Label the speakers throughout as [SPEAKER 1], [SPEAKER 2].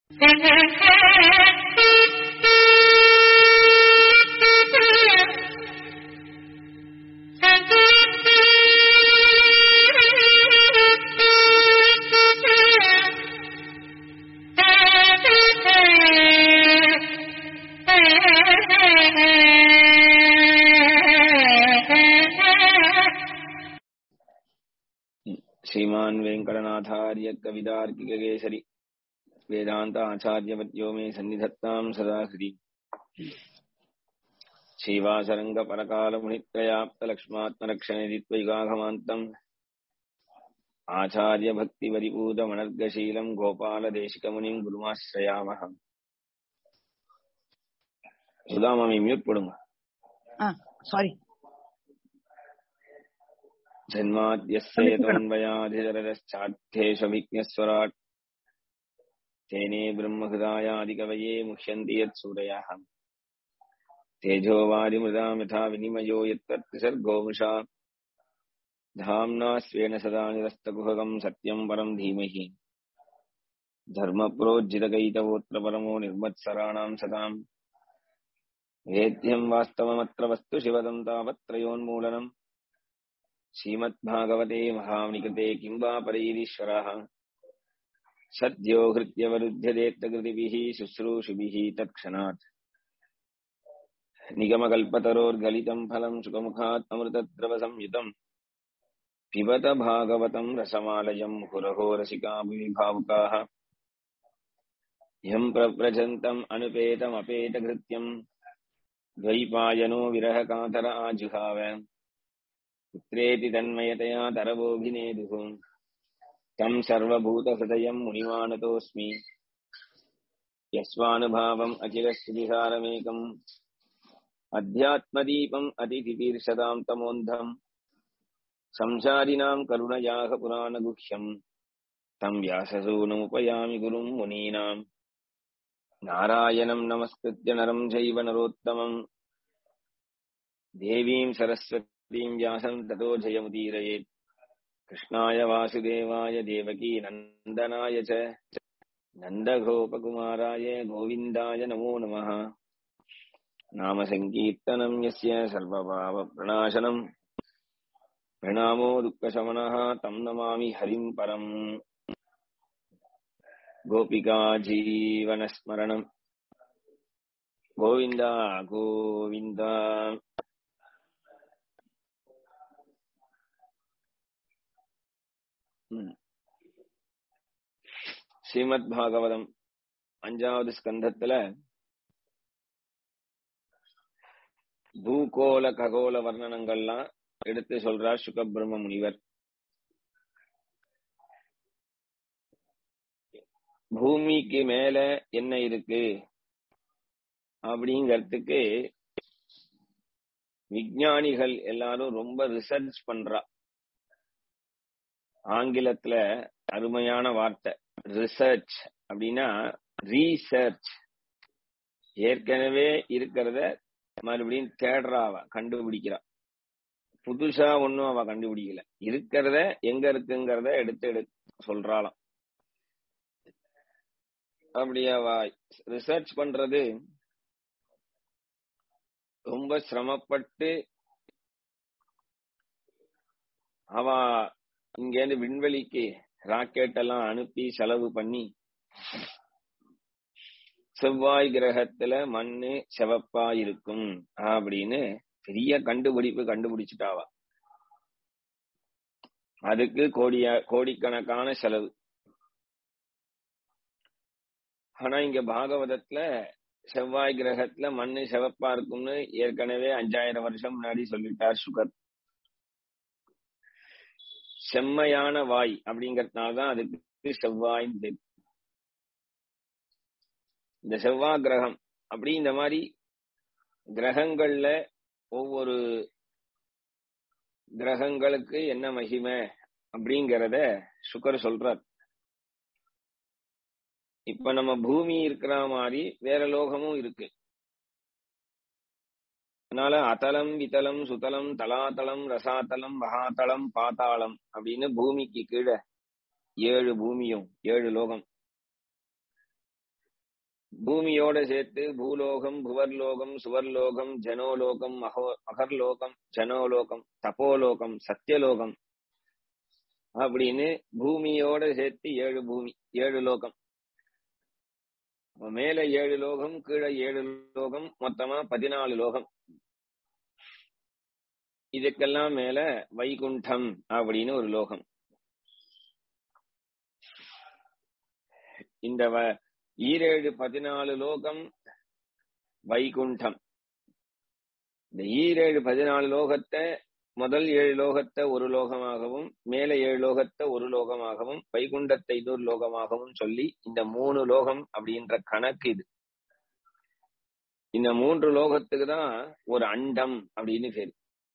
[SPEAKER 1] श्रीमान् वेङ्कटनाथार्य कवितार्किककेसरि वेदान्त आचार्यवद्यो मे सन्निधत्ताम् सदा हृदि श्रीवासरङ्गपरकालमुनित्रयाप्तलक्ष्मात्मरक्षणदित्वैगाघमान्तम् आचार्यभक्तिवरिपूतमनर्गशीलम् गोपालदेशिकमुनिम् गुरुमाश्रयामः சுதாமாமி மியூட் போடுங்க
[SPEAKER 2] சாரி
[SPEAKER 1] जन्माद्यस्य यतोऽन्वयाधिचरश्चार्थेष्वभिज्ञस्वराट् तेने ब्रह्महृदायादिकवये मुह्यन्ति यत्सूरयः तेजोवादिमृदाम् यथा विनिमयो यत्तत्त्रिसर्गो मृषा धाम्ना स्वेन सदा निरस्तकुहकम् सत्यम् परम् धीमहि धर्मप्रोज्झितकैतवोऽत्र परमो निर्मत्सराणाम् सताम् वेद्यम् वास्तवमत्र वस्तु शिवदम् तावत्त्रयोन्मूलनम् श्रीमद्भागवते महामुनिकृते किं वा परैरीश्वरः सद्यो हृत्यवरुध्यदेत्तकृतिभिः शुश्रूषुभिः तत्क्षणात् निगमकल्पतरोर्गलितम् फलम् सुखमुखात् अमृतद्रवसंयुतम् पिबत भागवतम् रसमालयम् मुहुरहो रसिकाभिभावुकाः यम् प्रव्रजन्तम् अनुपेतमपेतकृत्यम् द्वैपायनो विरहकातर आजुहाव पुत्रेति तन्मयतया तरवोऽभिनेदुः तम् सर्वभूतहृदयम् मुनिमानतोऽस्मि यस्वानुभावम् अखिलश्रुतिसारमेकम् अध्यात्मदीपम् अतिथितीर्षदाम् तमोन्धम् संसारिणाम् करुणयाः पुराणगुह्यम् तम् व्याससूनमुपयामि गुरुम् मुनीनाम् नारायणम् नमस्कृत्य नरम् चैव नरोत्तमम् देवीम् सरस्वतीम् व्यासम् ततो जयमुदीरयेत् कृष्णाय वासुदेवाय देवकी नन्दनाय च नन्दगोपकुमाराय गोविन्दाय नमो नमः नामसङ्कीर्तनम् यस्य सर्वभावप्रणाशनम् प्रणामो दुःखशमनः तम् नमामि हरिम् परम् गोपिका जीवनस्मरणम् गोविन्द गोविन्द ஸ்ரீமத் பாகவதம் அஞ்சாவது ஸ்கந்தத்துல பூகோள ககோள வர்ணனங்கள்லாம் எடுத்து சொல்றார் சுகபிரம்ம முனிவர் பூமிக்கு மேல என்ன இருக்கு அப்படிங்கறதுக்கு விஞ்ஞானிகள் எல்லாரும் ரொம்ப ரிசர்ச் பண்றா ஆங்கிலத்துல அருமையான வார்த்தை ரிசர்ச் அப்படின்னா ரீசர்ச் ஏற்கனவே இருக்கிறத மறுபடியும் தேடுறா அவ கண்டுபிடிக்கிறா புதுசா ஒன்னும் அவ கண்டுபிடிக்கல இருக்கிறத எங்க இருக்குங்கிறத எடுத்து எடு சொல்றாளாம் அப்படி அவ ரிசர்ச் பண்றது ரொம்ப சிரமப்பட்டு அவ இங்கேருந்து விண்வெளிக்கு ராக்கெட் எல்லாம் அனுப்பி செலவு பண்ணி செவ்வாய் கிரகத்துல மண்ணு செவப்பா இருக்கும் அப்படின்னு பெரிய கண்டுபிடிப்பு கண்டுபிடிச்சிட்டாவா அதுக்கு கோடிய கோடிக்கணக்கான செலவு ஆனா இங்க பாகவதத்துல செவ்வாய் கிரகத்துல மண்ணு செவப்பா இருக்கும்னு ஏற்கனவே அஞ்சாயிரம் வருஷம் முன்னாடி சொல்லிட்டார் சுகர் செம்மையான வாய் அப்படிங்கறதுனாலதான் அதுக்கு செவ்வாய் இந்த செவ்வாய் கிரகம் அப்படி இந்த மாதிரி கிரகங்கள்ல ஒவ்வொரு கிரகங்களுக்கு என்ன மகிமை அப்படிங்கறத சுகர் சொல்றார் இப்ப நம்ம பூமி இருக்கிற மாதிரி வேற லோகமும் இருக்கு அதனால அதலம் விதலம் சுதலம் தலாதலம் ரசாதலம் மகாதலம் பாதாளம் அப்படின்னு பூமிக்கு கீழே ஏழு பூமியும் ஏழு லோகம் பூமியோட சேர்த்து பூலோகம் புவர்லோகம் சுவர்லோகம் ஜனோலோகம் மகோ மகர்லோகம் ஜனோலோகம் தபோலோகம் சத்தியலோகம் அப்படின்னு பூமியோட சேர்த்து ஏழு பூமி ஏழு லோகம் மேல ஏழு லோகம் கீழே ஏழு லோகம் மொத்தமா பதினாலு லோகம் இதுக்கெல்லாம் மேல வைகுண்டம் அப்படின்னு ஒரு லோகம் இந்த வ- ஈரேழு பதினாலு லோகம் வைகுண்டம் இந்த ஈரேழு பதினாலு லோகத்தை முதல் ஏழு லோகத்தை ஒரு லோகமாகவும் மேல ஏழு லோகத்தை ஒரு லோகமாகவும் வைகுண்டத்தை இன்னொரு லோகமாகவும் சொல்லி இந்த மூணு லோகம் அப்படின்ற கணக்கு இது இந்த மூன்று லோகத்துக்கு தான் ஒரு அண்டம் அப்படின்னு பேரு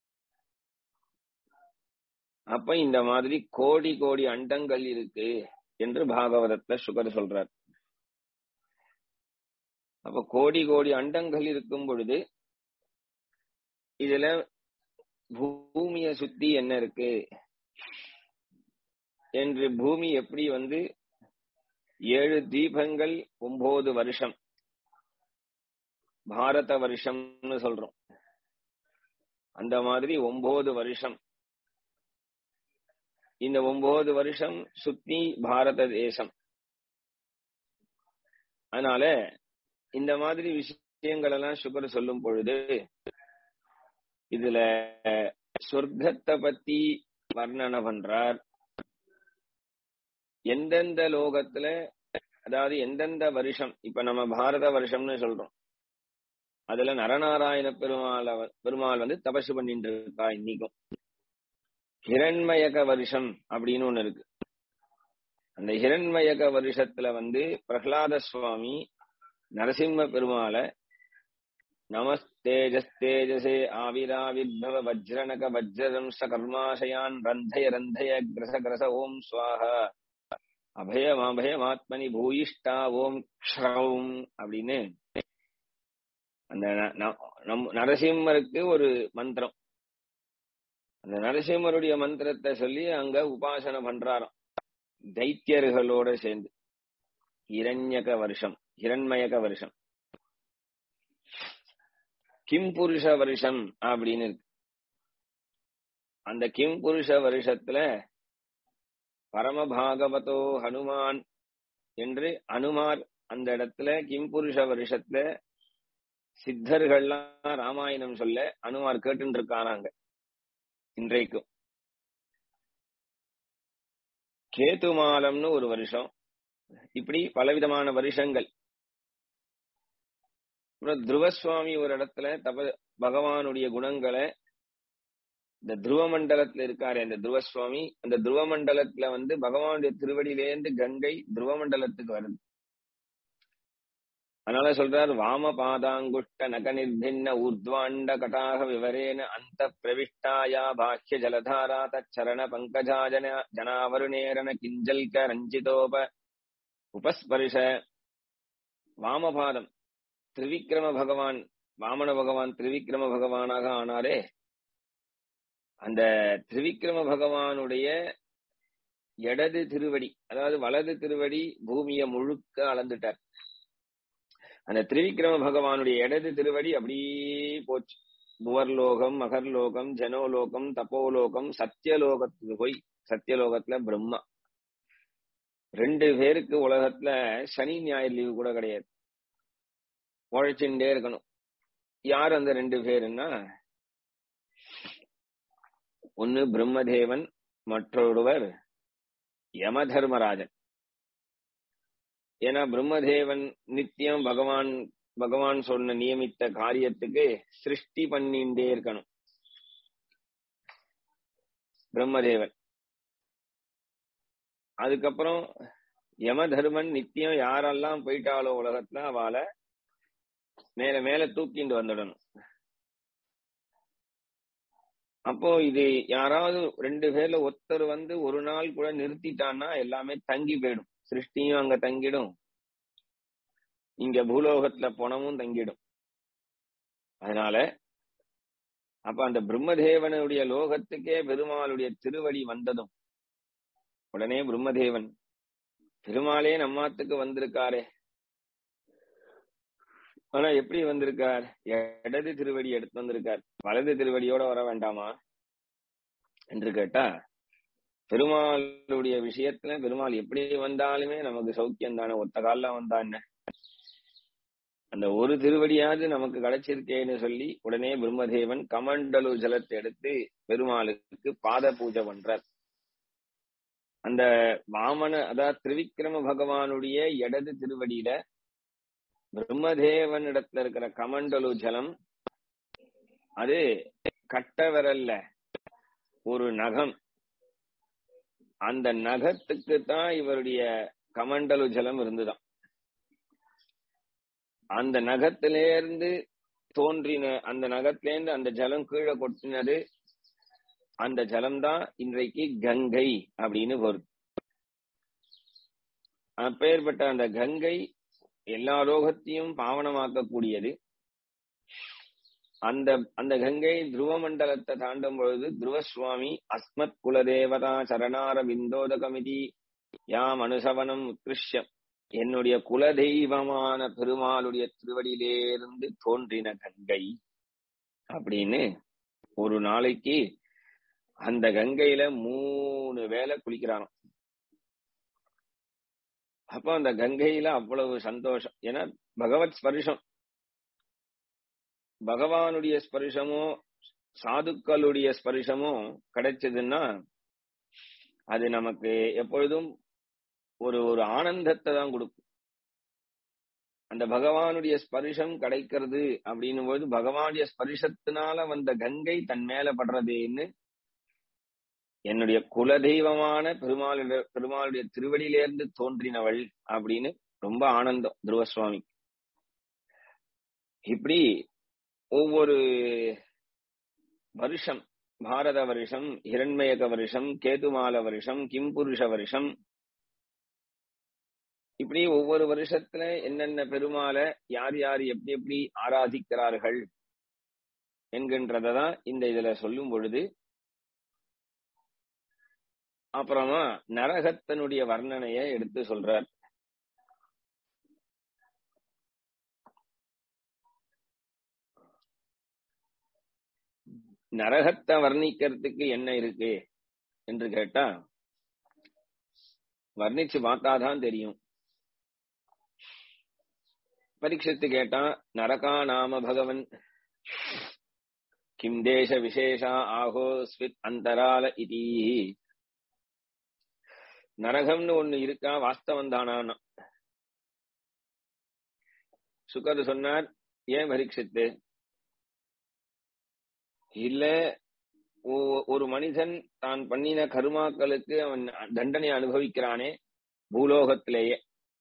[SPEAKER 1] அப்ப இந்த மாதிரி கோடி கோடி அண்டங்கள் இருக்கு என்று பாகவதத்துல சுகர் சொல்றார் அப்ப கோடி கோடி அண்டங்கள் இருக்கும் பொழுது இதுல பூமிய சுத்தி என்ன இருக்கு என்று பூமி எப்படி வந்து ஏழு தீபங்கள் ஒன்பது வருஷம் பாரத வருஷம்னு சொல்றோம் அந்த மாதிரி ஒன்பது வருஷம் இந்த ஒன்பது வருஷம் சுத்தி பாரத தேசம் அதனால இந்த மாதிரி விஷயங்கள் எல்லாம் சுகர் சொல்லும் பொழுது இதுல சொர்க்கத்தை பத்தி வர்ணனை பண்றார் எந்தெந்த லோகத்துல அதாவது எந்தெந்த வருஷம் இப்ப நம்ம பாரத வருஷம்னு சொல்றோம் அதுல நரநாராயண பெருமாள் பெருமாள் வந்து தபசு பண்ணிட்டு இருக்கா இன்னைக்கும் ஹிரண்மயக வருஷம் அப்படின்னு ஒண்ணு இருக்கு அந்த ஹிரண்மயக வருஷத்துல வந்து பிரகலாத சுவாமி நரசிம்ம பெருமாளை நமஸ்தேஜஸ்தேஜசே ஆவிராவிர்பவ வஜ்ரனக வஜ்ரதம்ச கர்மாசயான் ரந்தய ரந்தய கிரச கிரச ஓம் சுவாஹ அபயம் அபயமாத்மனி பூயிஷ்டா ஓம் க்ஷௌம் அப்படின்னு அந்த ந- ந- நம் நரசிம்மருக்கு ஒரு மந்திரம் அந்த நரசிம்மருடைய மந்திரத்தை சொல்லி அங்க உபாசனை பண்றாராம் தைத்தியர்களோட சேர்ந்து இரண்யக வருஷம் இரண்மயக வருஷம் கிம் புருஷ வருஷம் அப்படின்னு இருக்கு அந்த கிம் புருஷ வருஷத்துல பரமபாகவதோ ஹனுமான் என்று அனுமார் அந்த இடத்துல கிம் புருஷ வருஷத்துல சித்தர்கள்லாம் ராமாயணம் சொல்ல அனுமார் கேட்டு இருக்கானாங்க இன்றைக்கும் கேதுமாலம்னு ஒரு வருஷம் இப்படி பலவிதமான வருஷங்கள் அப்புறம் துருவசுவாமி ஒரு இடத்துல தப பகவானுடைய குணங்களை இந்த துருவ மண்டலத்துல இருக்காரு அந்த துருவசுவாமி அந்த துருவ மண்டலத்துல வந்து பகவானுடைய திருவடியிலேருந்து கங்கை துருவ மண்டலத்துக்கு வருது அதனால சொல்றார் வாம பாதாங்குஷ்ட நக நிர்பின்ன ஊர்த்வாண்ட கட்டாக விவரேன அந்த பிரவிஷ்டாயா பாஹ்ய ஜலதாரா தச்சரண பங்கஜா ஜன ஜனாவருணேரன கிஞ்சல்க ரஞ்சிதோப உபஸ்பரிஷ வாமபாதம் திரிவிக்ரம பகவான் வாமன பகவான் திரிவிக்ரம பகவானாக ஆனாரே அந்த திரிவிக்ரம பகவானுடைய இடது திருவடி அதாவது வலது திருவடி பூமியை முழுக்க அளந்துட்டார் அந்த திரிவிக்ரம பகவானுடைய இடது திருவடி அப்படியே போச்சு புவர்லோகம் மகர்லோகம் ஜனோலோகம் தப்போலோகம் சத்தியலோகத்துக்கு போய் சத்தியலோகத்துல பிரம்மா ரெண்டு பேருக்கு உலகத்துல சனி ஞாயிறு லீவு கூட கிடையாது உழைச்சுட்டே இருக்கணும் யார் அந்த ரெண்டு பேருன்னா ஒன்னு பிரம்மதேவன் மற்றொருவர் யம தர்மராஜன் ஏன்னா பிரம்மதேவன் நித்தியம் பகவான் பகவான் சொன்ன நியமித்த காரியத்துக்கு சிருஷ்டி பண்ணிண்டே இருக்கணும் பிரம்மதேவன் அதுக்கப்புறம் யம தர்மன் நித்தியம் யாரெல்லாம் போயிட்டாலோ உலகத்துல அவளை மேல மேல தூக்கிண்டு வந்துடணும் அப்போ இது யாராவது ரெண்டு பேர்ல ஒருத்தர் வந்து ஒரு நாள் கூட நிறுத்திட்டான்னா எல்லாமே தங்கி போயிடும் சிருஷ்டியும் அங்க தங்கிடும் இங்க பூலோகத்துல பணமும் தங்கிடும் அதனால அப்ப அந்த பிரம்மதேவனுடைய லோகத்துக்கே பெருமாளுடைய திருவடி வந்ததும் உடனே பிரம்மதேவன் பெருமாளே நம்மாத்துக்கு வந்திருக்காரே ஆனா எப்படி வந்திருக்கார் இடது திருவடி எடுத்து வந்திருக்கார் வலது திருவடியோட வர வேண்டாமா என்று கேட்டா பெருமாளுடைய விஷயத்துல பெருமாள் எப்படி வந்தாலுமே நமக்கு சௌக்கியம் தானே ஒத்த காலில் வந்தா என்ன அந்த ஒரு திருவடியாவது நமக்கு கிடைச்சிருக்கேன்னு சொல்லி உடனே பிரம்மதேவன் கமண்டலு ஜலத்தை எடுத்து பெருமாளுக்கு பாத பூஜை பண்றார் அந்த வாமன அதாவது திரிவிக்ரம பகவானுடைய இடது திருவடியில பிரம்மதேவன் இடத்துல இருக்கிற கமண்டலு ஜலம் அது கட்ட விரல்ல ஒரு நகம் அந்த நகத்துக்கு தான் இவருடைய கமண்டலு ஜலம் இருந்துதான் அந்த நகத்திலேருந்து தோன்றின அந்த நகத்திலேருந்து அந்த ஜலம் கீழே கொட்டினது அந்த ஜலம்தான் இன்றைக்கு கங்கை அப்படின்னு வருது அப்பேற்பட்ட அந்த கங்கை எல்லா லோகத்தையும் பாவனமாக்கக்கூடியது அந்த அந்த கங்கை துருவ மண்டலத்தை தாண்டும் பொழுது துருவசுவாமி அஸ்மத் குலதேவதா சரணார விந்தோதகமிதி யாம் அனுசவனம் உத்கிருஷ்யம் என்னுடைய குலதெய்வமான பெருமாளுடைய திருவடியிலேருந்து தோன்றின கங்கை அப்படின்னு ஒரு நாளைக்கு அந்த கங்கையில மூணு வேலை குளிக்கிறானோ அப்போ அந்த கங்கையில அவ்வளவு சந்தோஷம் ஏன்னா பகவத் ஸ்பர்ஷம் பகவானுடைய ஸ்பர்ஷமோ சாதுக்களுடைய ஸ்பர்ஷமோ கிடைச்சதுன்னா அது நமக்கு எப்பொழுதும் ஒரு ஒரு ஆனந்தத்தை தான் கொடுக்கும் அந்த பகவானுடைய ஸ்பர்ஷம் கிடைக்கிறது அப்படின்னும் போது பகவானுடைய ஸ்பர்ஷத்தினால வந்த கங்கை தன் மேல படுறதேன்னு என்னுடைய குலதெய்வமான பெருமாளுடைய பெருமாளுடைய திருவடியிலேருந்து தோன்றினவள் அப்படின்னு ரொம்ப ஆனந்தம் துருவசுவாமி இப்படி ஒவ்வொரு வருஷம் பாரத வருஷம் ஹிரண்மயக வருஷம் கேதுமால வருஷம் கிம்புருஷ வருஷம் இப்படி ஒவ்வொரு வருஷத்துல என்னென்ன பெருமாளை யார் யார் எப்படி எப்படி ஆராதிக்கிறார்கள் என்கின்றதான் இந்த இதுல சொல்லும் பொழுது அப்புறமா நரகத்தனுடைய வர்ணனைய எடுத்து சொல்றார் நரகத்தை வர்ணிக்கிறதுக்கு என்ன இருக்கு என்று கேட்டா வர்ணிச்சு பார்த்தாதான் தெரியும் பரீட்சித்து கேட்டா நரகா நாம பகவன் கிம் தேச விசேஷா ஆகோ ஸ்வித் அந்தரால இதி நரகம்னு ஒண்ணு இருக்கா வாஸ்தவம் தானா சுகர் சொன்னார் ஏன் பரீட்சித்து இல்ல ஒரு மனிதன் தான் பண்ணின கருமாக்களுக்கு அவன் தண்டனை அனுபவிக்கிறானே பூலோகத்திலேயே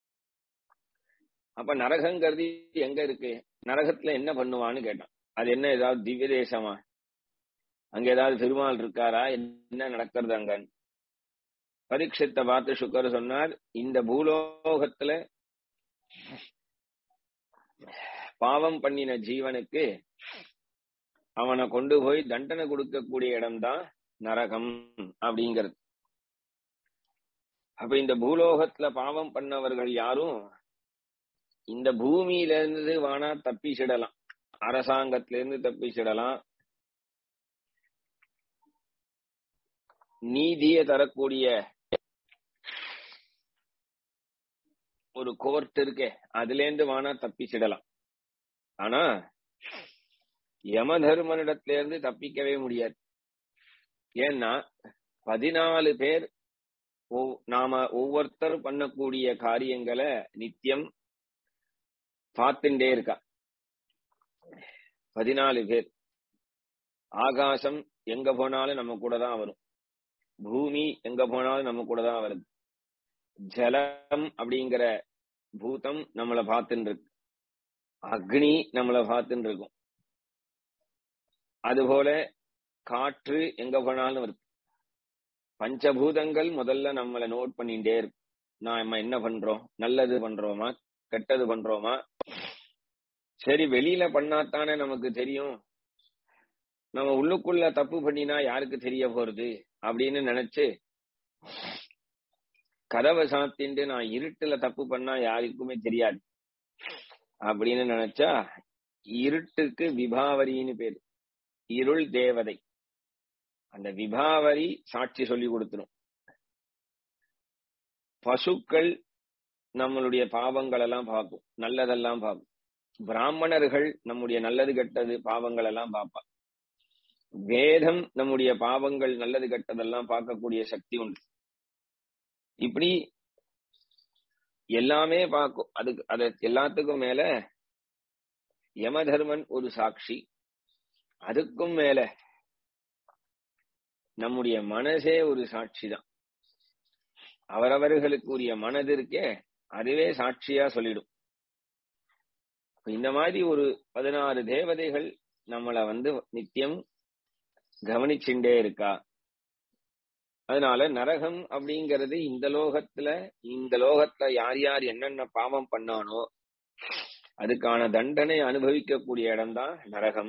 [SPEAKER 1] அப்ப நரகங்கிறது எங்க இருக்கு நரகத்துல என்ன பண்ணுவான்னு கேட்டான் அது என்ன ஏதாவது திவ்ய தேசமா அங்க ஏதாவது பெருமாள் இருக்காரா என்ன நடக்கிறது அங்க பரீட்சத்தை பார்த்து சுக்கர் சொன்னார் இந்த பூலோகத்துல பாவம் பண்ணின ஜீவனுக்கு அவனை கொண்டு போய் தண்டனை கொடுக்கக்கூடிய இடம்தான் நரகம் அப்படிங்கிறது அப்ப இந்த பூலோகத்துல பாவம் பண்ணவர்கள் யாரும் இந்த பூமியில இருந்து வானா தப்பிச்சிடலாம் அரசாங்கத்திலிருந்து தப்பிச்சிடலாம் நீதியை தரக்கூடிய ஒரு கோர்ட் இருக்கே அதுல இருந்து வானா தப்பிச்சிடலாம் ஆனா யம தர்மனிடத்துல இருந்து தப்பிக்கவே முடியாது ஏன்னா பதினாலு பேர் நாம ஒவ்வொருத்தர் பண்ணக்கூடிய காரியங்களை நித்தியம் பார்த்துட்டே இருக்கா பதினாலு பேர் ஆகாசம் எங்க போனாலும் நம்ம கூட தான் வரும் பூமி எங்க போனாலும் நம்ம கூட தான் வருது ஜலம் அப்படிங்கிற பூதம் நம்மளை பார்த்துட்டு இருக்கு அக்னி நம்மளை பார்த்துட்டு இருக்கும் அதுபோல காற்று எங்க போனாலும் இருக்கு பஞ்சபூதங்கள் முதல்ல நம்மளை நோட் பண்ணிட்டே இருக்கு நாம என்ன பண்றோம் நல்லது பண்றோமா கெட்டது பண்றோமா சரி வெளியில பண்ணாத்தானே நமக்கு தெரியும் நம்ம உள்ளுக்குள்ள தப்பு பண்ணினா யாருக்கு தெரிய போறது அப்படின்னு நினைச்சு கதவை சாத்தின்ட்டு நான் இருட்டுல தப்பு பண்ணா யாருக்குமே தெரியாது அப்படின்னு நினைச்சா இருட்டுக்கு விபாவரின்னு பேரு இருள் தேவதை அந்த விபாவரி சாட்சி சொல்லி கொடுத்துரும் பசுக்கள் நம்மளுடைய பாவங்கள் எல்லாம் பார்க்கும் நல்லதெல்லாம் பார்க்கும் பிராமணர்கள் நம்முடைய நல்லது கெட்டது பாவங்கள் எல்லாம் பார்ப்பா வேதம் நம்முடைய பாவங்கள் நல்லது கெட்டதெல்லாம் பார்க்கக்கூடிய சக்தி உண்டு இப்படி எல்லாமே பார்க்கும் அதுக்கு அது எல்லாத்துக்கும் மேல யமதர்மன் ஒரு சாட்சி அதுக்கும் மேல நம்முடைய மனசே ஒரு சாட்சி தான் அவரவர்களுக்கு உரிய மனது இருக்கே அதுவே சாட்சியா சொல்லிடும் இந்த மாதிரி ஒரு பதினாறு தேவதைகள் நம்மள வந்து நித்தியம் கவனிச்சுட்டே இருக்கா அதனால நரகம் அப்படிங்கிறது இந்த லோகத்துல இந்த லோகத்துல யார் யார் என்னென்ன பாவம் பண்ணானோ அதுக்கான தண்டனை அனுபவிக்கக்கூடிய இடம்தான் நரகம்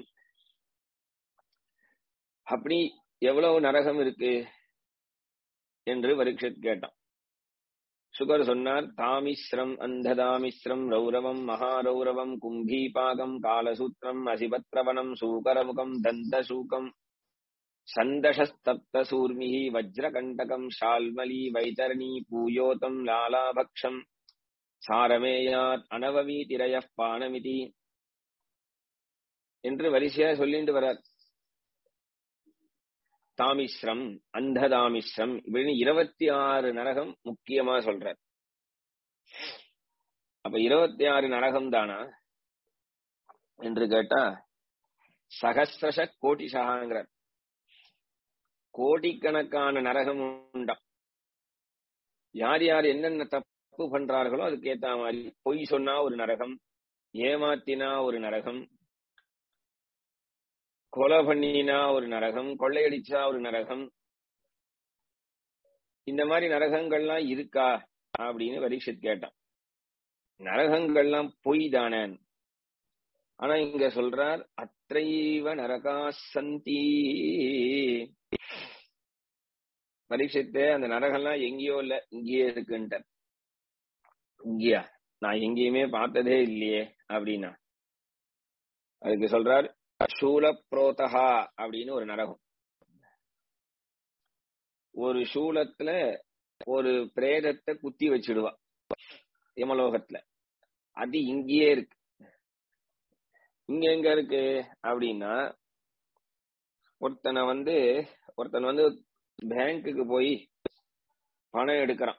[SPEAKER 1] அப்படி எவ்வளவு நரகம் இருக்கு என்று பரீட்சித் கேட்டான் சுகர் சொன்னார் தாமிஸ்ரம் அந்ததாமிஸ்ரம் ரௌரவம் மகாரௌரவம் கும்பீபாகம் காலசூத்திரம் அசிபத்ரவனம் சூகரமுகம் தந்தசூகம் சந்தசஸ்தப்த சூர்மிஹி வஜ்ரகண்டகம் ஷால்மலி வைதரணி பூயோதம் லாலாபக்ஷம் சாரமேயாத் அனவமி திரய பானமிதி என்று வரிசையா சொல்லிட்டு வரார் தாமிஸ்ரம் அந்ததாமிஸ்ரம் இப்படின்னு இருபத்தி ஆறு நரகம் முக்கியமா சொல்றார் அப்ப இருபத்தி ஆறு நரகம் தானா என்று கேட்டா சகசிரச கோடி சகாங்கிறார் கோடிக்கணக்கான நரகம் உண்டாம் யார் யார் என்னென்ன தப்பு பண்றார்களோ அதுக்கு ஏத்த மாதிரி பொய் சொன்னா ஒரு நரகம் ஏமாத்தினா ஒரு நரகம் கொலை பண்ணினா ஒரு நரகம் கொள்ளையடிச்சா ஒரு நரகம் இந்த மாதிரி நரகங்கள்லாம் இருக்கா அப்படின்னு பரீட்சித் கேட்டான் நரகங்கள்லாம் பொய் தானே ஆனா இங்க சொல்றார் அத்தைவ நரகா சந்தி பரீட்சித்து அந்த நரகம்லாம் எங்கேயோ இல்ல இங்கேயே இருக்குன்ட்ட இங்கேயா நான் எங்கேயுமே பார்த்ததே இல்லையே அப்படின்னா அதுக்கு சொல்றார் சூல புரோதகா அப்படின்னு ஒரு நரகம் ஒரு சூலத்துல ஒரு பிரேதத்தை குத்தி வச்சிடுவா யமலோகத்துல அது இங்கேயே இருக்கு இங்க எங்க இருக்கு அப்படின்னா ஒருத்தனை வந்து ஒருத்தன் வந்து பேங்க்குக்கு போய் பணம் எடுக்கிறான்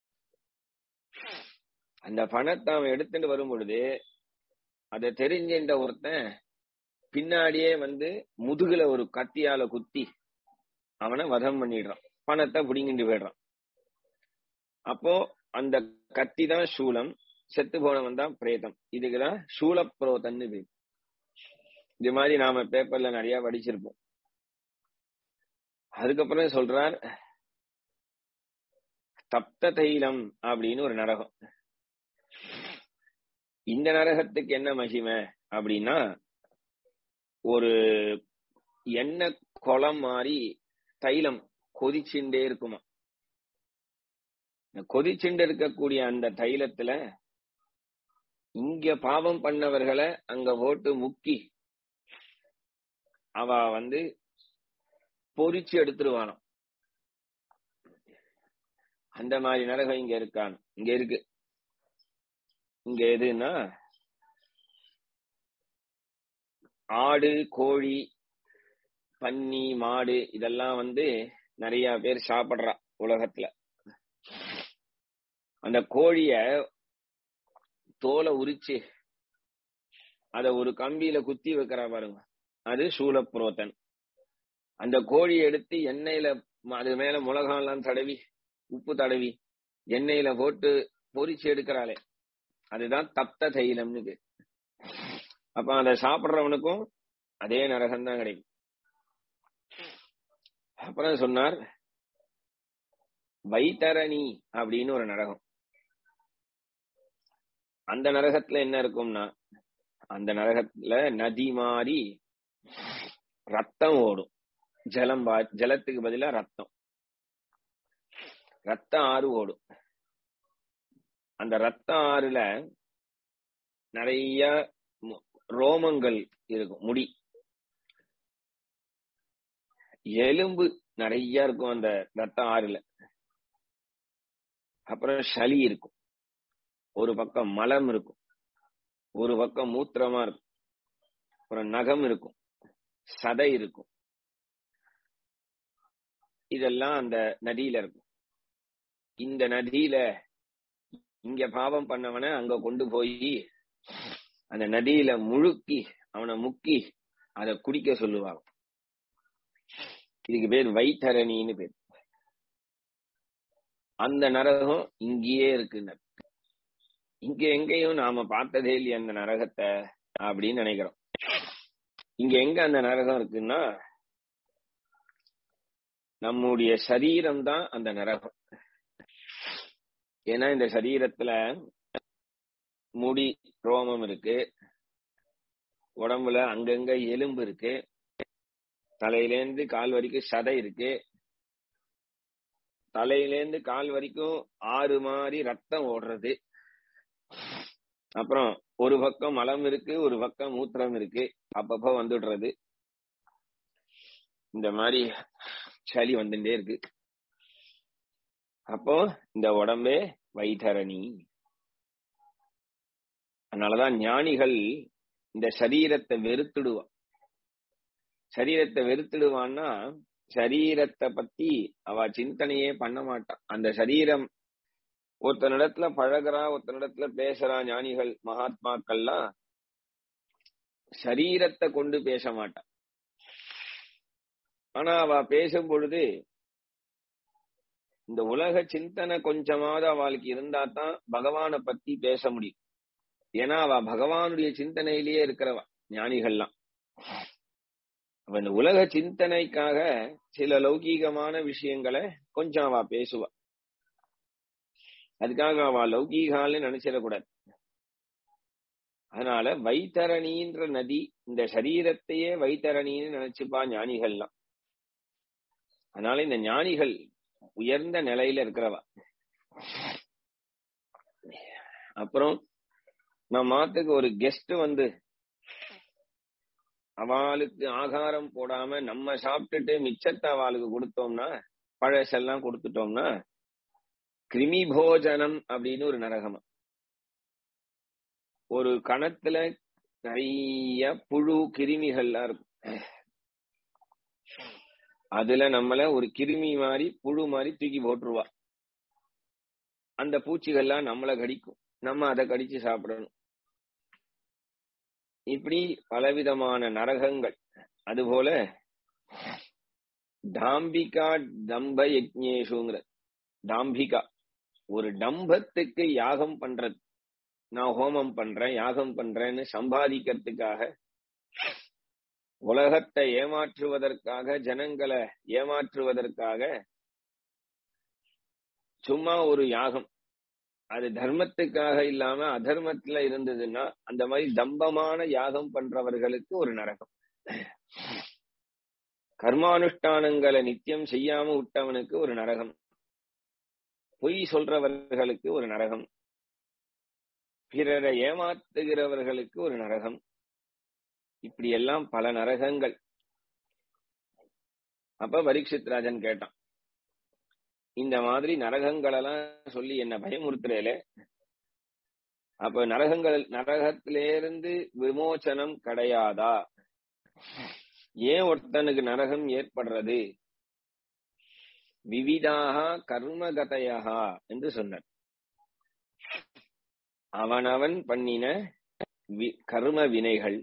[SPEAKER 1] அந்த பணத்தை அவன் எடுத்துட்டு வரும் பொழுது அதை தெரிஞ்சின்ற ஒருத்தன் பின்னாடியே வந்து முதுகுல ஒரு கத்தியால குத்தி அவனை வதம் பண்ணிடுறான் பணத்தை புடிங்கிட்டு போயிடுறான் அப்போ அந்த கத்தி தான் சூலம் செத்து போனவன் தான் பிரேதம் இதுக்குதான் சூலப்புரோதன்னு பேர் இது மாதிரி நாம பேப்பர்ல நிறைய படிச்சிருப்போம் அதுக்கப்புறம் சொல்றார் தப்த தைலம் அப்படின்னு ஒரு நரகம் இந்த நரகத்துக்கு என்ன மகிமை அப்படின்னா ஒரு எண்ணெய் குளம் மாதிரி தைலம் கொதிச்சுட்டே இருக்குமா கொதிச்சுண்டு இருக்கக்கூடிய அந்த தைலத்துல இங்க பாவம் பண்ணவர்களை அங்க போட்டு முக்கி அவ வந்து பொறிச்சு எடுத்துருவானாம் அந்த மாதிரி நரகம் இங்க இருக்கான் இங்க இருக்கு இங்க எதுன்னா ஆடு கோழி பன்னி மாடு இதெல்லாம் வந்து நிறைய பேர் சாப்பிடுறா உலகத்துல அந்த கோழிய தோலை உரிச்சு அத ஒரு கம்பியில குத்தி வைக்கிறா பாருங்க அது சூலப்புரோத்தன் அந்த கோழியை எடுத்து எண்ணெயில அது மேல மிளகாலாம் தடவி உப்பு தடவி எண்ணெயில போட்டு பொரிச்சு எடுக்கிறாளே அதுதான் தப்த தைலம்னு அப்ப அதை சாப்பிடுறவனுக்கும் அதே நரகம் தான் கிடைக்கும் அப்புறம் சொன்னார் வைத்தரணி அப்படின்னு ஒரு நரகம் அந்த நரகத்துல என்ன இருக்கும்னா அந்த நரகத்துல நதி மாறி ரத்தம் ஓடும் ஜலம் ஜலத்துக்கு பதிலா ரத்தம் ரத்த ஆறு ஓடும் அந்த ரத்த ஆறுல நிறைய மு- ரோமங்கள் இருக்கும் முடி எலும்பு நிறைய இருக்கும் அந்த ரத்த ஆறுல அப்புறம் சளி இருக்கும் ஒரு பக்கம் மலம் இருக்கும் ஒரு பக்கம் மூத்திரமா இருக்கும் அப்புறம் நகம் இருக்கும் சதை இருக்கும் இதெல்லாம் அந்த நதியில இருக்கும் இந்த நதியில இங்க பாவம் பண்ணவன அங்க கொண்டு போய் அந்த நதியில முழுக்கி அவனை முக்கி அதை குடிக்க சொல்லுவாங்க இதுக்கு பேர் வைத்தரணின்னு பேர் அந்த நரகம் இங்கேயே இருக்குன்னு இங்க எங்கேயும் நாம பார்த்ததே இல்லையே அந்த நரகத்தை அப்படின்னு நினைக்கிறோம் இங்க எங்க அந்த நரகம் இருக்குன்னா நம்முடைய சரீரம் தான் அந்த நரகம் ஏன்னா இந்த சரீரத்துல முடி ரோமம் இருக்கு உடம்புல அங்கங்க எலும்பு இருக்கு தலையிலேந்து கால் வரைக்கும் சதை இருக்கு தலையிலேந்து கால் வரைக்கும் ஆறு மாதிரி ரத்தம் ஓடுறது அப்புறம் ஒரு பக்கம் மலம் இருக்கு ஒரு பக்கம் மூத்திரம் இருக்கு அப்பப்ப வந்துடுறது இந்த மாதிரி சளி வந்துட்டே இருக்கு அப்போ இந்த உடம்பே வைத்தரணி அதனாலதான் ஞானிகள் இந்த சரீரத்தை வெறுத்துடுவான் சரீரத்தை வெறுத்துடுவான்னா சரீரத்தை பத்தி அவ சிந்தனையே பண்ண மாட்டான் அந்த சரீரம் ஒருத்தனிடத்துல பழகுறா ஒருத்தனிடத்துல பேசுறா ஞானிகள் மகாத்மாக்கள்லாம் சரீரத்தை கொண்டு பேச மாட்டான் ஆனா அவ பேசும் பொழுது இந்த உலக சிந்தனை கொஞ்சமாவது அவளுக்கு இருந்தா தான் பகவானை பத்தி பேச முடியும் ஏன்னா அவ பகவானுடைய சிந்தனையிலேயே இருக்கிறவா ஞானிகள்லாம் அவ இந்த உலக சிந்தனைக்காக சில லௌகீகமான விஷயங்களை கொஞ்சம் அவ பேசுவா அதுக்காக அவ லௌகீகால்னு நினைச்சிடக்கூடாது அதனால வைத்தரணின்ற நதி இந்த சரீரத்தையே வைத்தரணின்னு நினைச்சுப்பா ஞானிகள்லாம் அதனால இந்த ஞானிகள் உயர்ந்த நிலையில இருக்கிறவா அப்புறம் நம்ம மாத்துக்கு ஒரு கெஸ்ட் வந்து அவளுக்கு ஆகாரம் போடாம நம்ம சாப்பிட்டுட்டு மிச்சத்தை அவளுக்கு கொடுத்தோம்னா பழசெல்லாம் கொடுத்துட்டோம்னா கிருமி போஜனம் அப்படின்னு ஒரு நரகமா ஒரு கணத்துல நிறைய புழு கிருமிகள்லாம் இருக்கும் அதுல நம்மள ஒரு கிருமி மாதிரி புழு மாதிரி தூக்கி போட்டுருவா அந்த பூச்சிகள்லாம் நம்மள கடிக்கும் நம்ம அதை கடிச்சு சாப்பிடணும் இப்படி பலவிதமான நரகங்கள் அதுபோல டாம்பிகா தம்ப யஜ்ஞேஷுங்கிற டாம்பிகா ஒரு டம்பத்துக்கு யாகம் பண்றது நான் ஹோமம் பண்றேன் யாகம் பண்றேன்னு சம்பாதிக்கிறதுக்காக உலகத்தை ஏமாற்றுவதற்காக ஜனங்களை ஏமாற்றுவதற்காக சும்மா ஒரு யாகம் அது தர்மத்துக்காக இல்லாம அதர்மத்துல இருந்ததுன்னா அந்த மாதிரி தம்பமான யாகம் பண்றவர்களுக்கு ஒரு நரகம் கர்மானுஷ்டானங்களை நித்தியம் செய்யாம விட்டவனுக்கு ஒரு நரகம் பொய் சொல்றவர்களுக்கு ஒரு நரகம் பிறரை ஏமாத்துகிறவர்களுக்கு ஒரு நரகம் இப்படி எல்லாம் பல நரகங்கள் அப்ப பரீட்சித் ராஜன் கேட்டான் இந்த மாதிரி நரகங்களெல்லாம் சொல்லி என்ன பயமுறுத்துறேல அப்ப நரகங்கள் நரகத்திலிருந்து விமோச்சனம் கிடையாதா ஏன் ஒருத்தனுக்கு நரகம் ஏற்படுறது விவிதாக கர்மகதையா என்று சொன்னார் அவனவன் பண்ணின கர்ம வினைகள்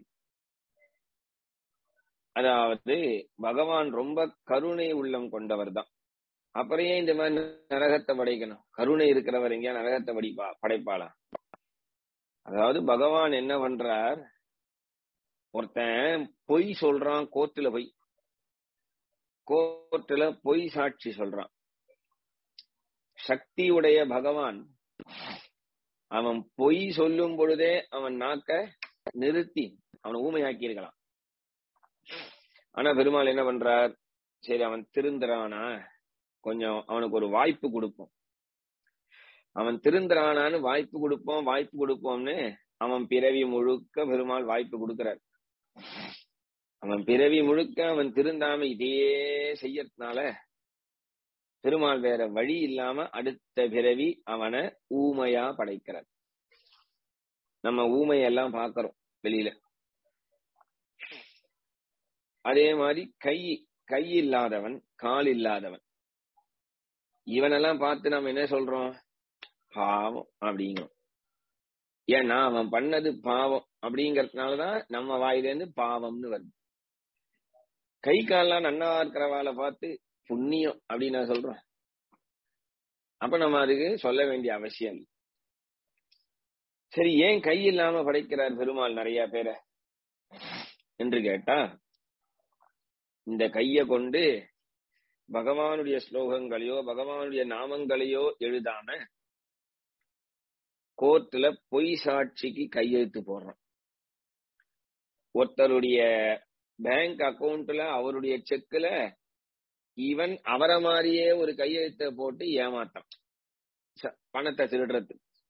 [SPEAKER 1] அதாவது பகவான் ரொம்ப கருணை உள்ளம் கொண்டவர் தான் அப்புறம் ஏன் இந்த மாதிரி நரகத்தை படைக்கணும் கருணை இருக்கிறவர் எங்கேயா நரகத்தை படிப்பா படைப்பாளா அதாவது பகவான் என்ன பண்றார் ஒருத்தன் பொய் சொல்றான் கோர்ட்டுல போய் கோர்ட்டுல பொய் சாட்சி சொல்றான் சக்தியுடைய பகவான் அவன் பொய் சொல்லும் பொழுதே அவன் நாக்க நிறுத்தி அவனை ஊமையாக்கி இருக்கலாம் ஆனா பெருமாள் என்ன பண்றார் சரி அவன் திருந்துறானா கொஞ்சம் அவனுக்கு ஒரு வாய்ப்பு கொடுப்போம் அவன் திருந்துறானான்னு வாய்ப்பு கொடுப்போம் வாய்ப்பு கொடுப்போம்னு அவன் பிறவி முழுக்க பெருமாள் வாய்ப்பு கொடுக்கிறார் அவன் பிறவி முழுக்க அவன் திருந்தாம இதையே செய்யறதுனால பெருமாள் வேற வழி இல்லாம அடுத்த பிறவி அவனை ஊமையா படைக்கிறார் நம்ம ஊமையெல்லாம் பாக்குறோம் வெளியில அதே மாதிரி கை கை இல்லாதவன் கால் இல்லாதவன் இவனெல்லாம் பார்த்து நம்ம என்ன சொல்றோம் பாவம் அப்படிங்கிறோம் ஏன்னா அவன் பண்ணது பாவம் அப்படிங்கறதுனாலதான் நம்ம வாயிலேருந்து பாவம்னு வருது கை கால்லாம் நன்னா இருக்கிறவாளை பார்த்து புண்ணியம் அப்படின்னு நான் சொல்றோம் அப்ப நம்ம அதுக்கு சொல்ல வேண்டிய அவசியம் இல்லை சரி ஏன் கை இல்லாம படைக்கிறார் பெருமாள் நிறைய பேரை என்று கேட்டா இந்த கைய கொண்டு பகவானுடைய ஸ்லோகங்களையோ பகவானுடைய நாமங்களையோ எழுதாம கோர்ட்ல பொய் சாட்சிக்கு கையெழுத்து போடுறோம் ஒருத்தருடைய பேங்க் அக்கவுண்ட்ல அவருடைய செக்குல இவன் அவரை மாதிரியே ஒரு கையெழுத்த போட்டு ஏமாத்தான் பணத்தை திருடுறது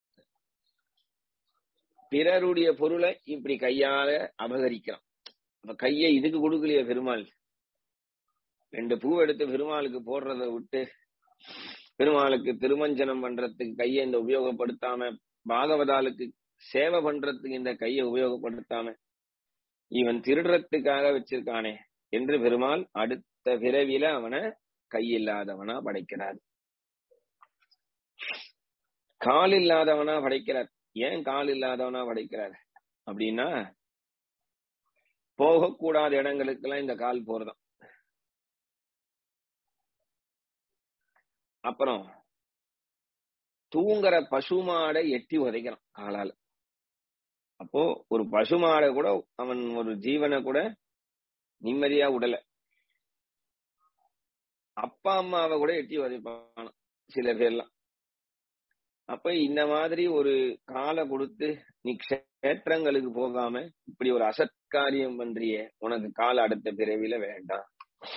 [SPEAKER 1] பிறருடைய பொருளை இப்படி கையால அபகரிக்கிறான் அப்ப கையை இதுக்கு கொடுக்கலையே பெருமாள் ரெண்டு பூ எடுத்து பெருமாளுக்கு போடுறத விட்டு பெருமாளுக்கு திருமஞ்சனம் பண்றதுக்கு கையை இந்த உபயோகப்படுத்தாம பாகவதாளுக்கு சேவை பண்றதுக்கு இந்த கையை உபயோகப்படுத்தாம இவன் திருடுறதுக்காக வச்சிருக்கானே என்று பெருமாள் அடுத்த பிறவில அவனை கையில்லாதவனா படைக்கிறார் கால் இல்லாதவனா படைக்கிறார் ஏன் கால் இல்லாதவனா படைக்கிறார் அப்படின்னா போகக்கூடாத இடங்களுக்கெல்லாம் இந்த கால் போறதாம் அப்புறம் தூங்குற பசுமாடை எட்டி உதைக்கிறான் காலால அப்போ ஒரு பசுமாடை கூட அவன் ஒரு ஜீவனை கூட நிம்மதியா விடல அப்பா அம்மாவை கூட எட்டி உதைப்பான சில பேர்லாம் அப்ப இந்த மாதிரி ஒரு காலை கொடுத்து நீ கஷேத்திரங்களுக்கு போகாம இப்படி ஒரு அசத்காரியம் பண்றிய உனக்கு கால அடுத்த பிறவில வேண்டாம்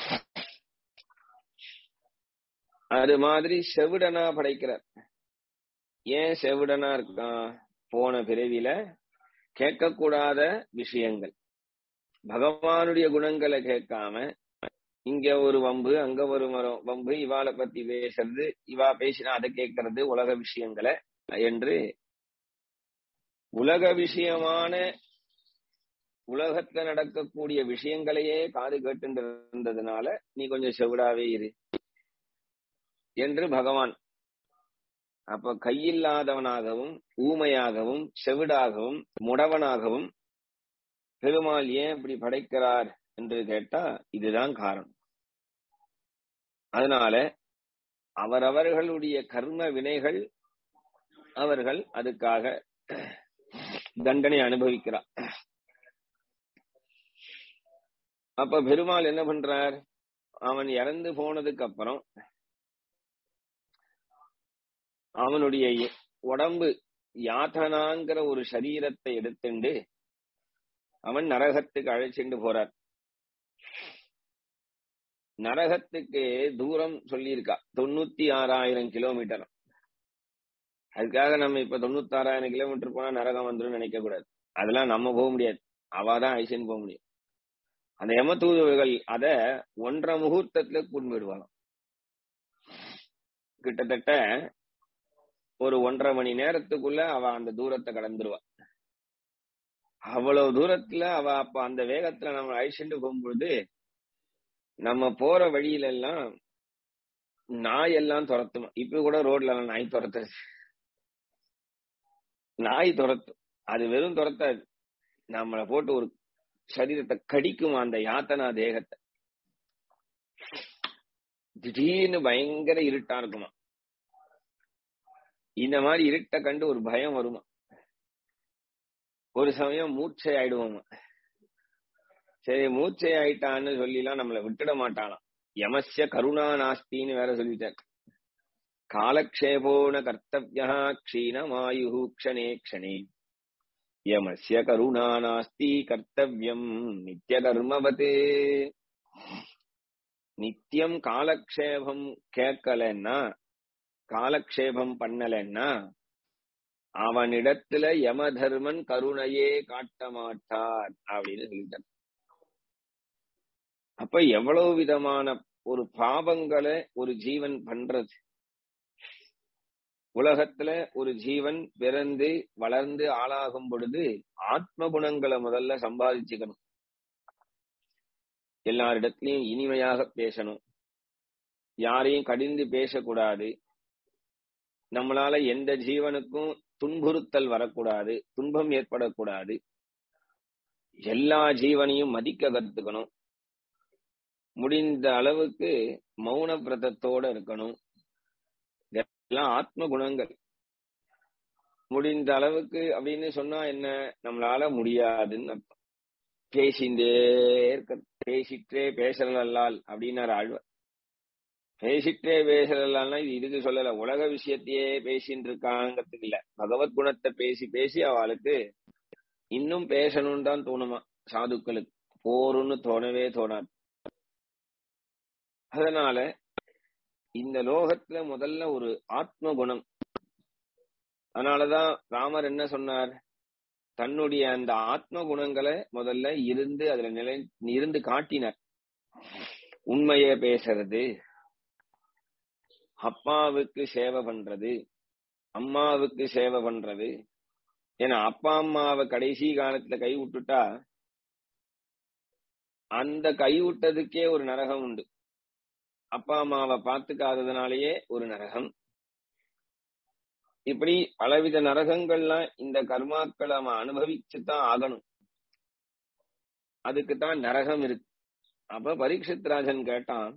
[SPEAKER 1] அது மாதிரி செவிடனா படைக்கிறார் ஏன் செவிடனா இருக்கான் போன பிறவில கேட்கக்கூடாத விஷயங்கள் பகவானுடைய குணங்களை கேட்காம இங்க ஒரு வம்பு அங்க ஒரு மரம் வம்பு இவாளை பத்தி பேசுறது இவா பேசினா அதை கேட்கறது உலக விஷயங்களை என்று உலக விஷயமான உலகத்துல நடக்கக்கூடிய விஷயங்களையே காது கேட்டு இருந்ததுனால நீ கொஞ்சம் செவிடாவே இரு என்று பகவான் அப்ப கையில்லாதவனாகவும் ஊமையாகவும் செவிடாகவும் முடவனாகவும் பெருமாள் ஏன் இப்படி படைக்கிறார் என்று கேட்டா இதுதான் காரணம் அதனால அவரவர்களுடைய கர்ம வினைகள் அவர்கள் அதுக்காக தண்டனை அனுபவிக்கிறார் அப்ப பெருமாள் என்ன பண்றார் அவன் இறந்து போனதுக்கு அப்புறம் அவனுடைய உடம்பு யாத்தனாங்கிற ஒரு சரீரத்தை எடுத்துண்டு அவன் நரகத்துக்கு அழைச்சிட்டு போறார் நரகத்துக்கு தூரம் சொல்லியிருக்கா தொண்ணூத்தி ஆறாயிரம் கிலோமீட்டர் அதுக்காக நம்ம இப்ப தொண்ணூத்தி ஆறாயிரம் கிலோமீட்டர் போனா நரகம் வந்துடும் நினைக்க கூடாது அதெல்லாம் நம்ம போக முடியாது அவாதான் ஐசன் போக முடியும் அந்த யமதூதுகள் அத ஒன்றரை முகூர்த்தத்துல கூண்டு போயிடுவாங்க கிட்டத்தட்ட ஒரு ஒன்றரை மணி நேரத்துக்குள்ள அவ அந்த தூரத்தை கடந்துருவா அவ்வளவு தூரத்துல அவ அப்ப அந்த வேகத்துல நம்ம அழிச்சுட்டு போகும்பொழுது நம்ம போற வழியில எல்லாம் நாய் எல்லாம் துரத்தும் இப்ப கூட ரோட்ல நாய் துரத்துது நாய் துரத்தும் அது வெறும் துரத்தாது நம்மளை போட்டு ஒரு சரீரத்தை கடிக்கும் அந்த யாத்தனா தேகத்தை திடீர்னு பயங்கர இருட்டா இருக்குமா இந்த மாதிரி இருட்ட கண்டு ஒரு பயம் வருமா ஒரு சமயம் மூச்சை ஆயிடுவோமா சரி மூச்சை ஆயிட்டான்னு சொல்லிலாம் நம்மளை விட்டுட மாட்டானாம் யமஸ்ய கருணா நாஸ்தின்னு வேற சொல்லிட்டார் காலக்ஷேபோன கர்த்தவியா க்ஷீணமாயு க்ஷணே க்ஷணே யமஸ்ய கருணா நாஸ்தி கர்த்தவியம் நித்திய கர்மவதே நித்தியம் காலக்ஷேபம் கேட்கலன்னா காலக்ஷேபம் பண்ணலன்னா அவனிடத்துல யம தர்மன் கருணையே காட்ட மாட்டார் அப்படின்னு சொல்லிட்டார் அப்ப எவ்வளவு விதமான ஒரு பாவங்களை ஒரு ஜீவன் பண்றது உலகத்துல ஒரு ஜீவன் பிறந்து வளர்ந்து ஆளாகும் பொழுது ஆத்ம குணங்களை முதல்ல சம்பாதிச்சுக்கணும் எல்லாரிடத்திலையும் இனிமையாக பேசணும் யாரையும் கடிந்து பேசக்கூடாது நம்மளால எந்த ஜீவனுக்கும் துன்புறுத்தல் வரக்கூடாது துன்பம் ஏற்படக்கூடாது எல்லா ஜீவனையும் மதிக்க கத்துக்கணும் முடிந்த அளவுக்கு மௌன பிரதத்தோட இருக்கணும் இதெல்லாம் ஆத்ம குணங்கள் முடிந்த அளவுக்கு அப்படின்னு சொன்னா என்ன நம்மளால முடியாதுன்னு அர்த்தம் பேசிண்டே இருக்க பேசிட்டே பேசலால் அப்படின்னாரு ஆழ்வார் பேசிட்டே பேசலாம்னா இது இதுக்கு சொல்லல உலக விஷயத்தையே பேசிட்டு இருக்காங்கிறதுக்கு இல்ல பகவத் குணத்தை பேசி பேசி அவளுக்கு இன்னும் பேசணும்னு தான் தோணுமா சாதுக்களுக்கு போருன்னு தோணவே தோணாது அதனால இந்த லோகத்துல முதல்ல ஒரு ஆத்ம குணம் அதனாலதான் ராமர் என்ன சொன்னார் தன்னுடைய அந்த ஆத்ம குணங்களை முதல்ல இருந்து அதுல நிலை இருந்து காட்டினார் உண்மைய பேசுறது அப்பாவுக்கு சேவை பண்றது அம்மாவுக்கு சேவை பண்றது ஏன்னா அப்பா அம்மாவை கடைசி காலத்துல கை விட்டுட்டா அந்த கை விட்டதுக்கே ஒரு நரகம் உண்டு அப்பா அம்மாவை பார்த்துக்காததுனாலேயே ஒரு நரகம் இப்படி பலவித நரகங்கள்லாம் இந்த கர்மாக்களை அவன் அனுபவிச்சுதான் ஆகணும் அதுக்குத்தான் நரகம் இருக்கு அப்ப பரீட்சித் ராஜன் கேட்டான்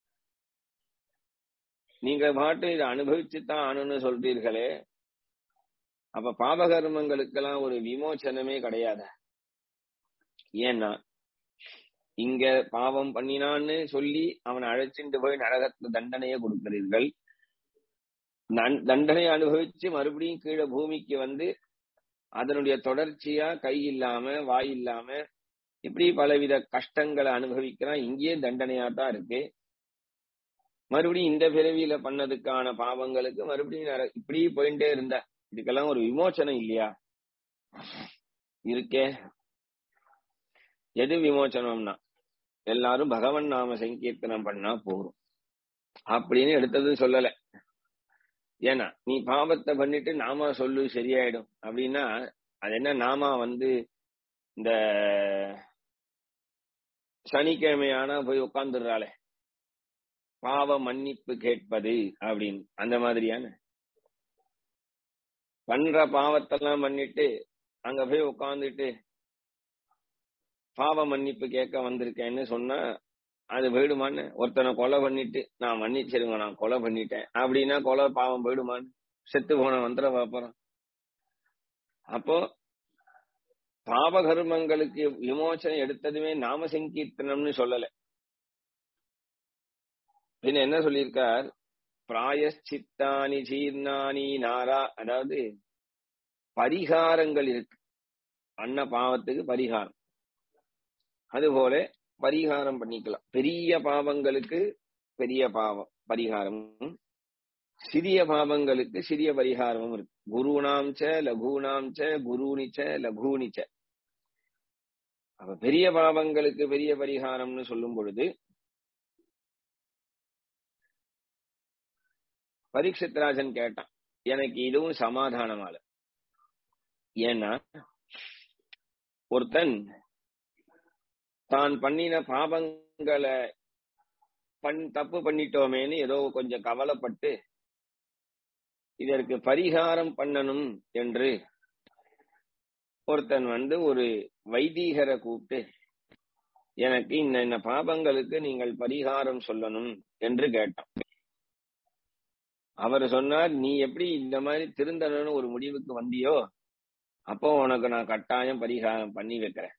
[SPEAKER 1] நீங்க பாட்டு இதை அனுபவிச்சுதான் ஆணுன்னு சொல்றீர்களே அப்ப பாபகர்மங்களுக்கெல்லாம் ஒரு விமோச்சனமே கிடையாது ஏன்னா இங்க பாவம் பண்ணினான்னு சொல்லி அவனை அழைச்சிட்டு போய் நரகத்துல தண்டனையை கொடுக்கிறீர்கள் தண்டனை அனுபவிச்சு மறுபடியும் கீழே பூமிக்கு வந்து அதனுடைய தொடர்ச்சியா கை இல்லாம வாய் இல்லாம இப்படி பலவித கஷ்டங்களை அனுபவிக்கிறான் இங்கேயே தண்டனையா தான் இருக்கு மறுபடியும் இந்த பிறவியில பண்ணதுக்கான பாவங்களுக்கு மறுபடியும் இப்படி போயிட்டே இருந்த இதுக்கெல்லாம் ஒரு விமோச்சனம் இல்லையா இருக்கே எது விமோச்சனம்னா எல்லாரும் பகவன் நாம சங்கீர்த்தனம் பண்ணா போறோம் அப்படின்னு எடுத்தது சொல்லல ஏன்னா நீ பாவத்தை பண்ணிட்டு நாமா சொல்லு சரியாயிடும் அப்படின்னா அது என்ன நாமா வந்து இந்த சனிக்கிழமையானா போய் உட்காந்துடுறாளே பாவ மன்னிப்பு கேட்பது அப்படின்னு அந்த மாதிரியான பண்ற பாவத்தெல்லாம் பண்ணிட்டு அங்க போய் உட்காந்துட்டு பாவ மன்னிப்பு கேட்க வந்திருக்கேன்னு சொன்னா அது போயிடுமான்னு ஒருத்தனை கொலை பண்ணிட்டு நான் மன்னிச்சிருங்க நான் கொலை பண்ணிட்டேன் அப்படின்னா கொலை பாவம் போயிடுமான்னு செத்து போன வந்துட பாப்பறோம் அப்போ பாவ கர்மங்களுக்கு விமோசனம் எடுத்ததுமே நாம சங்கீர்த்தனம்னு சொல்லல பின்ன என்ன சொல்லியிருக்கார் பிராயச்சித்தானி ஜீர்ணானி நாரா அதாவது பரிகாரங்கள் இருக்கு அன்ன பாவத்துக்கு பரிகாரம் அதுபோல பரிகாரம் பண்ணிக்கலாம் பெரிய பாவங்களுக்கு பெரிய பாவம் பரிகாரம் சிறிய பாவங்களுக்கு சிறிய பரிகாரமும் இருக்கு குருணாம் ச லகுணாம் ச குருனிச்ச லகுனிச்ச அப்ப பெரிய பாவங்களுக்கு பெரிய பரிகாரம்னு சொல்லும் பொழுது பரீட்சித்ராஜன் கேட்டான் எனக்கு இதுவும் சமாதானமால ஏன்னா ஒருத்தன் தான் பண்ணின பாவங்களை பண் தப்பு பண்ணிட்டோமேன்னு ஏதோ கொஞ்சம் கவலைப்பட்டு இதற்கு பரிகாரம் பண்ணணும் என்று ஒருத்தன் வந்து ஒரு வைதீகரை கூப்பிட்டு எனக்கு இந்த இந்த பாபங்களுக்கு நீங்கள் பரிகாரம் சொல்லணும் என்று கேட்டான் அவர் சொன்னார் நீ எப்படி இந்த மாதிரி திருந்தணும்னு ஒரு முடிவுக்கு வந்தியோ அப்போ உனக்கு நான் கட்டாயம் பரிகாரம் பண்ணி வைக்கிறேன்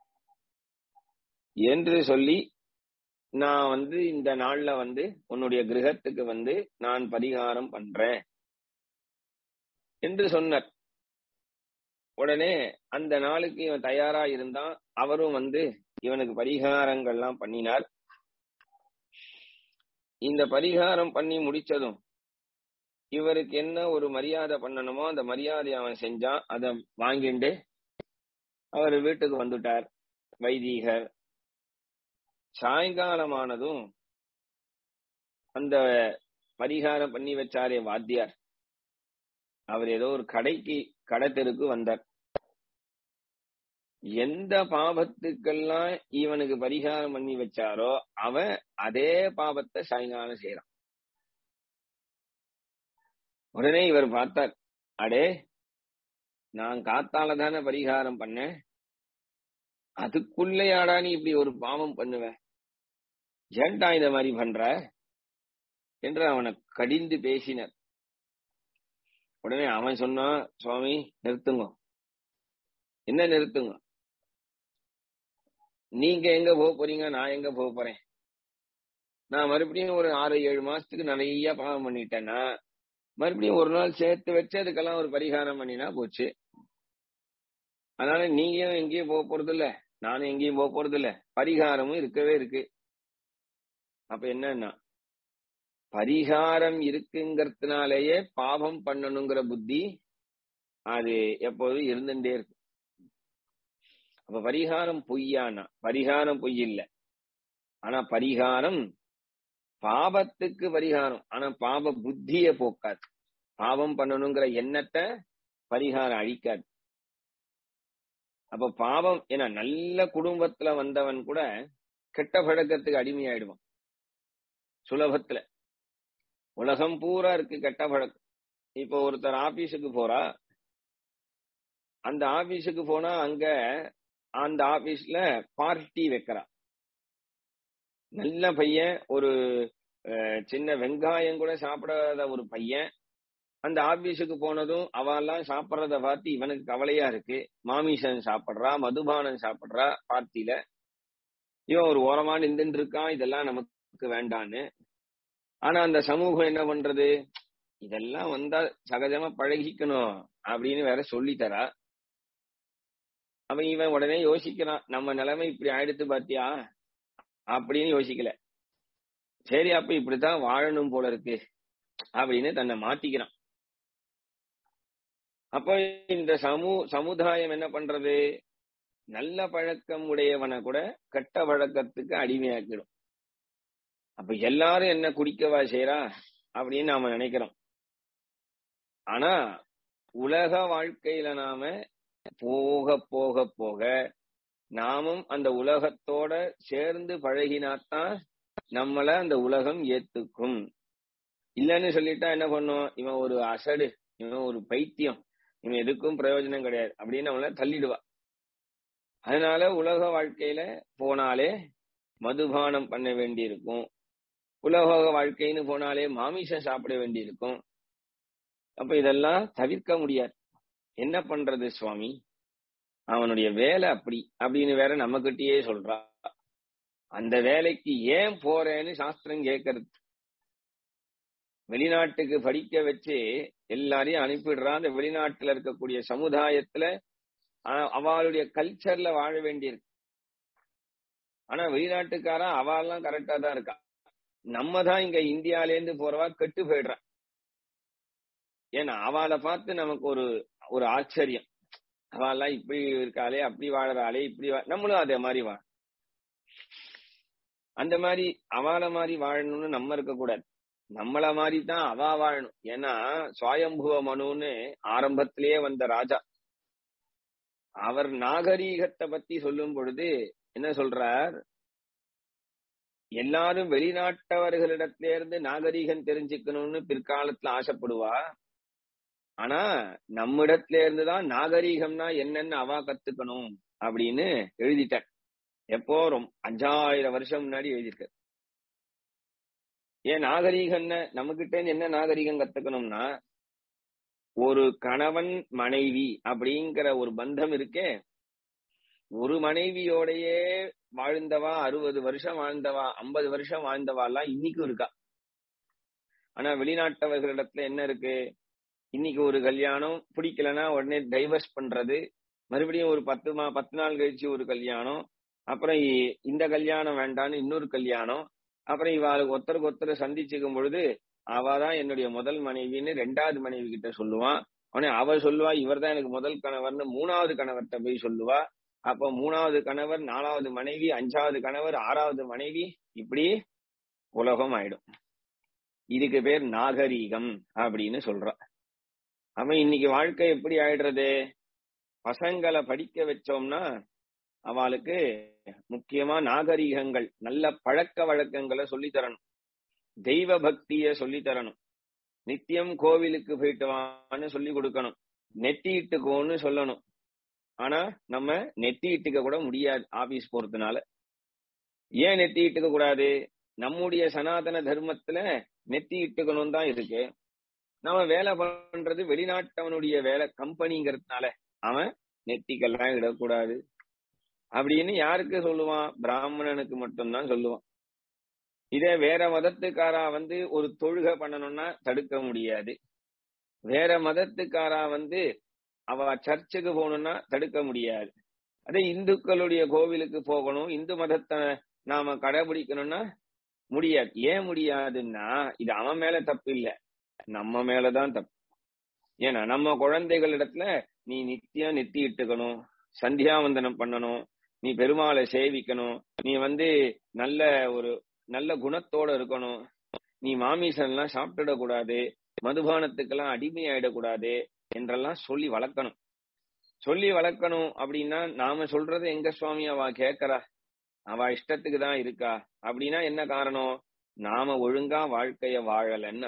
[SPEAKER 1] என்று சொல்லி நான் வந்து இந்த நாள்ல வந்து உன்னுடைய கிரகத்துக்கு வந்து நான் பரிகாரம் பண்றேன் என்று சொன்னார் உடனே அந்த நாளுக்கு இவன் தயாரா இருந்தான் அவரும் வந்து இவனுக்கு பரிகாரங்கள்லாம் பண்ணினார் இந்த பரிகாரம் பண்ணி முடிச்சதும் இவருக்கு என்ன ஒரு மரியாதை பண்ணணுமோ அந்த மரியாதையை அவன் செஞ்சான் அதை வாங்கிண்டு அவர் வீட்டுக்கு வந்துட்டார் வைதீகர் சாயங்காலமானதும் அந்த பரிகாரம் பண்ணி வச்சாரே வாத்தியார் அவர் ஏதோ ஒரு கடைக்கு கடத்தருக்கு வந்தார் எந்த பாவத்துக்கெல்லாம் இவனுக்கு பரிகாரம் பண்ணி வச்சாரோ அவன் அதே பாவத்தை சாயங்காலம் செய்யறான் உடனே இவர் பார்த்தார் அடே நான் காத்தால தானே பரிகாரம் பண்ணேன் அதுக்குள்ளேயாடா நீ இப்படி ஒரு பாவம் பண்ணுவ ஏன்டா இந்த மாதிரி பண்ற என்று அவனை கடிந்து பேசினர் உடனே அவன் சொன்னான் சுவாமி நிறுத்துங்க என்ன நிறுத்துங்க நீங்க எங்க போக போறீங்க நான் எங்க போக போறேன் நான் மறுபடியும் ஒரு ஆறு ஏழு மாசத்துக்கு நிறைய பாவம் பண்ணிட்டேன்னா மறுபடியும் ஒரு நாள் சேர்த்து வச்சு அதுக்கெல்லாம் ஒரு பரிகாரம் பண்ணினா போச்சு அதனால நீங்களும் எங்கேயும் போக போறது இல்ல நானும் எங்கேயும் போக போறது இல்ல பரிகாரமும் இருக்கவே இருக்கு அப்ப என்னன்னா பரிகாரம் இருக்குங்கிறதுனாலேயே பாவம் பண்ணணுங்கிற புத்தி அது எப்போதும் இருந்துட்டே இருக்கு அப்ப பரிகாரம் பொய்யானா பரிகாரம் பொய் இல்ல ஆனா பரிகாரம் பாவத்துக்கு பரிகாரம் ஆனா பாவ புத்திய போக்காது பாவம் பண்ணணுங்கிற எண்ணத்தை பரிகாரம் அழிக்காது அப்ப பாவம் ஏன்னா நல்ல குடும்பத்துல வந்தவன் கூட கெட்ட பழக்கத்துக்கு அடிமையாயிடுவான் சுலபத்துல உலகம் பூரா இருக்கு கெட்ட பழக்கம் இப்போ ஒருத்தர் ஆபீஸுக்கு போறா அந்த ஆபீஸுக்கு போனா அங்க அந்த ஆபீஸ்ல பார்ட்டி வைக்கிறா நல்ல பையன் ஒரு சின்ன வெங்காயம் கூட சாப்பிடாத ஒரு பையன் அந்த ஆபீஸுக்கு போனதும் அவெல்லாம் சாப்பிட்றத பார்த்து இவனுக்கு கவலையா இருக்கு மாமிசன் சாப்பிடுறா மதுபானம் சாப்பிடுறா பார்ட்டியில இவன் ஒரு ஓரமா நின்றுட்டு இருக்கான் இதெல்லாம் நமக்கு வேண்டான்னு ஆனா அந்த சமூகம் என்ன பண்றது இதெல்லாம் வந்தா சகஜமா பழகிக்கணும் அப்படின்னு வேற சொல்லி தரா அவன் இவன் உடனே யோசிக்கிறான் நம்ம நிலைமை இப்படி ஆயிடுத்து பாத்தியா அப்படின்னு யோசிக்கல சரி அப்ப இப்படித்தான் வாழணும் போல இருக்கு அப்படின்னு தன்னை மாத்திக்கிறான் அப்ப இந்த சமூ சமுதாயம் என்ன பண்றது நல்ல பழக்கம் உடையவனை கூட கெட்ட பழக்கத்துக்கு அடிமையாக்கிடும் அப்ப எல்லாரும் என்ன குடிக்கவா செய்யறா அப்படின்னு நாம நினைக்கிறோம் ஆனா உலக வாழ்க்கையில நாம போக போக போக நாமும் அந்த உலகத்தோட சேர்ந்து பழகினாத்தான் நம்மள அந்த உலகம் ஏத்துக்கும் இல்லன்னு சொல்லிட்டா என்ன பண்ணும் இவன் ஒரு அசடு இவன் ஒரு பைத்தியம் இவன் எதுக்கும் பிரயோஜனம் கிடையாது அப்படின்னு நம்மள தள்ளிடுவா அதனால உலக வாழ்க்கையில போனாலே மதுபானம் பண்ண வேண்டியிருக்கும் உலக வாழ்க்கைன்னு போனாலே மாமிசம் சாப்பிட வேண்டியிருக்கும் அப்ப இதெல்லாம் தவிர்க்க முடியாது என்ன பண்றது சுவாமி அவனுடைய வேலை அப்படி அப்படின்னு வேற நம்ம கிட்டயே சொல்றா அந்த வேலைக்கு ஏன் போறேன்னு சாஸ்திரம் கேட்கறது வெளிநாட்டுக்கு படிக்க வச்சு எல்லாரையும் அனுப்பிடுறா அந்த வெளிநாட்டுல இருக்கக்கூடிய சமுதாயத்துல அவளுடைய கல்ச்சர்ல வாழ வேண்டியிருக்கு ஆனா வெளிநாட்டுக்காரன் அவெல்லாம் கரெக்டா தான் இருக்கா நம்ம தான் இங்க இந்தியால இருந்து போறவா கெட்டு போயிடுறான் ஏன்னா அவளை பார்த்து நமக்கு ஒரு ஒரு ஆச்சரியம் அவெல்லாம் இப்படி இருக்காளே அப்படி வாழறாளே இப்படி நம்மளும் அதே மாதிரி வா அந்த மாதிரி அவளை மாதிரி வாழணும்னு நம்ம இருக்க கூடாது நம்மள மாதிரி தான் அவா வாழணும் ஏன்னா சுவாயம்புவ மனுன்னு ஆரம்பத்திலேயே வந்த ராஜா அவர் நாகரீகத்தை பத்தி சொல்லும் பொழுது என்ன சொல்றார் எல்லாரும் வெளிநாட்டவர்களிடத்துல இருந்து நாகரீகம் தெரிஞ்சுக்கணும்னு பிற்காலத்துல ஆசைப்படுவா ஆனா நம்மிடத்துல இருந்துதான் நாகரீகம்னா என்னன்னு அவா கத்துக்கணும் அப்படின்னு எழுதிட்டார் எப்போ ரொம்ப அஞ்சாயிரம் வருஷம் முன்னாடி எழுதியிருக்க ஏன் நாகரீகம்னு நம்ம கிட்ட இருந்து என்ன நாகரீகம் கத்துக்கணும்னா ஒரு கணவன் மனைவி அப்படிங்கிற ஒரு பந்தம் இருக்கே ஒரு மனைவியோடையே வாழ்ந்தவா அறுபது வருஷம் வாழ்ந்தவா ஐம்பது வருஷம் வாழ்ந்தவா எல்லாம் இன்னைக்கும் இருக்கா ஆனா வெளிநாட்டவர்களிடத்துல என்ன இருக்கு இன்னைக்கு ஒரு கல்யாணம் பிடிக்கலன்னா உடனே டைவர்ஸ் பண்றது மறுபடியும் ஒரு பத்து மா பத்து நாள் கழிச்சு ஒரு கல்யாணம் அப்புறம் இந்த கல்யாணம் வேண்டான்னு இன்னொரு கல்யாணம் அப்புறம் இவாளுக்கு ஒருத்தருக்கு ஒருத்தர் சந்திச்சுக்கும் பொழுது அவ தான் என்னுடைய முதல் மனைவின்னு ரெண்டாவது மனைவி கிட்ட சொல்லுவான் உடனே அவ சொல்லுவா இவர் தான் எனக்கு முதல் கணவர்னு மூணாவது கணவர்கிட்ட போய் சொல்லுவா அப்ப மூணாவது கணவர் நாலாவது மனைவி அஞ்சாவது கணவர் ஆறாவது மனைவி இப்படி உலகம் ஆயிடும் இதுக்கு பேர் நாகரீகம் அப்படின்னு சொல்றா அவன் இன்னைக்கு வாழ்க்கை எப்படி ஆயிடுறது பசங்களை படிக்க வச்சோம்னா அவளுக்கு முக்கியமா நாகரீகங்கள் நல்ல பழக்க வழக்கங்களை சொல்லி தரணும் தெய்வ பக்திய சொல்லி தரணும் நித்தியம் கோவிலுக்கு போயிட்டு வான்னு சொல்லி கொடுக்கணும் நெட்டிட்டுக்கோன்னு சொல்லணும் ஆனா நம்ம நெட்டிட்டுக்க கூட முடியாது ஆபீஸ் போறதுனால ஏன் நெட்டிட்டுக்க கூடாது நம்முடைய சனாதன தர்மத்துல நெத்தி இட்டுக்கணும் தான் இருக்கு நம்ம வேலை பண்றது வெளிநாட்டவனுடைய வேலை கம்பெனிங்கிறதுனால அவன் நெத்திக்கெல்லாம் இடக்கூடாது அப்படின்னு யாருக்கு சொல்லுவான் பிராமணனுக்கு மட்டும்தான் சொல்லுவான் இதே வேற மதத்துக்காரா வந்து ஒரு தொழுகை பண்ணணும்னா தடுக்க முடியாது வேற மதத்துக்காரா வந்து அவ சர்ச்சுக்கு போகணும்னா தடுக்க முடியாது அதே இந்துக்களுடைய கோவிலுக்கு போகணும் இந்து மதத்தை நாம கடைபிடிக்கணும்னா முடியாது ஏன் முடியாதுன்னா இது அவன் மேல தப்பு இல்ல நம்ம மேலதான் தப்பு ஏன்னா நம்ம குழந்தைகளிடத்துல நீ நித்தியம் நெத்தி இட்டுக்கணும் சந்தியாவந்தனம் பண்ணணும் நீ பெருமாளை சேவிக்கணும் நீ வந்து நல்ல ஒரு நல்ல குணத்தோட இருக்கணும் நீ மாமிசம் எல்லாம் சாப்பிட்டுடக்கூடாது மதுபானத்துக்கெல்லாம் அடிமையாயிடக்கூடாது என்றெல்லாம் சொல்லி வளர்க்கணும் சொல்லி வளர்க்கணும் அப்படின்னா நாம சொல்றது எங்க சுவாமி அவ கேக்குறா அவ இஷ்டத்துக்கு தான் இருக்கா அப்படின்னா என்ன காரணம் நாம ஒழுங்கா வாழ்க்கைய வாழலன்னு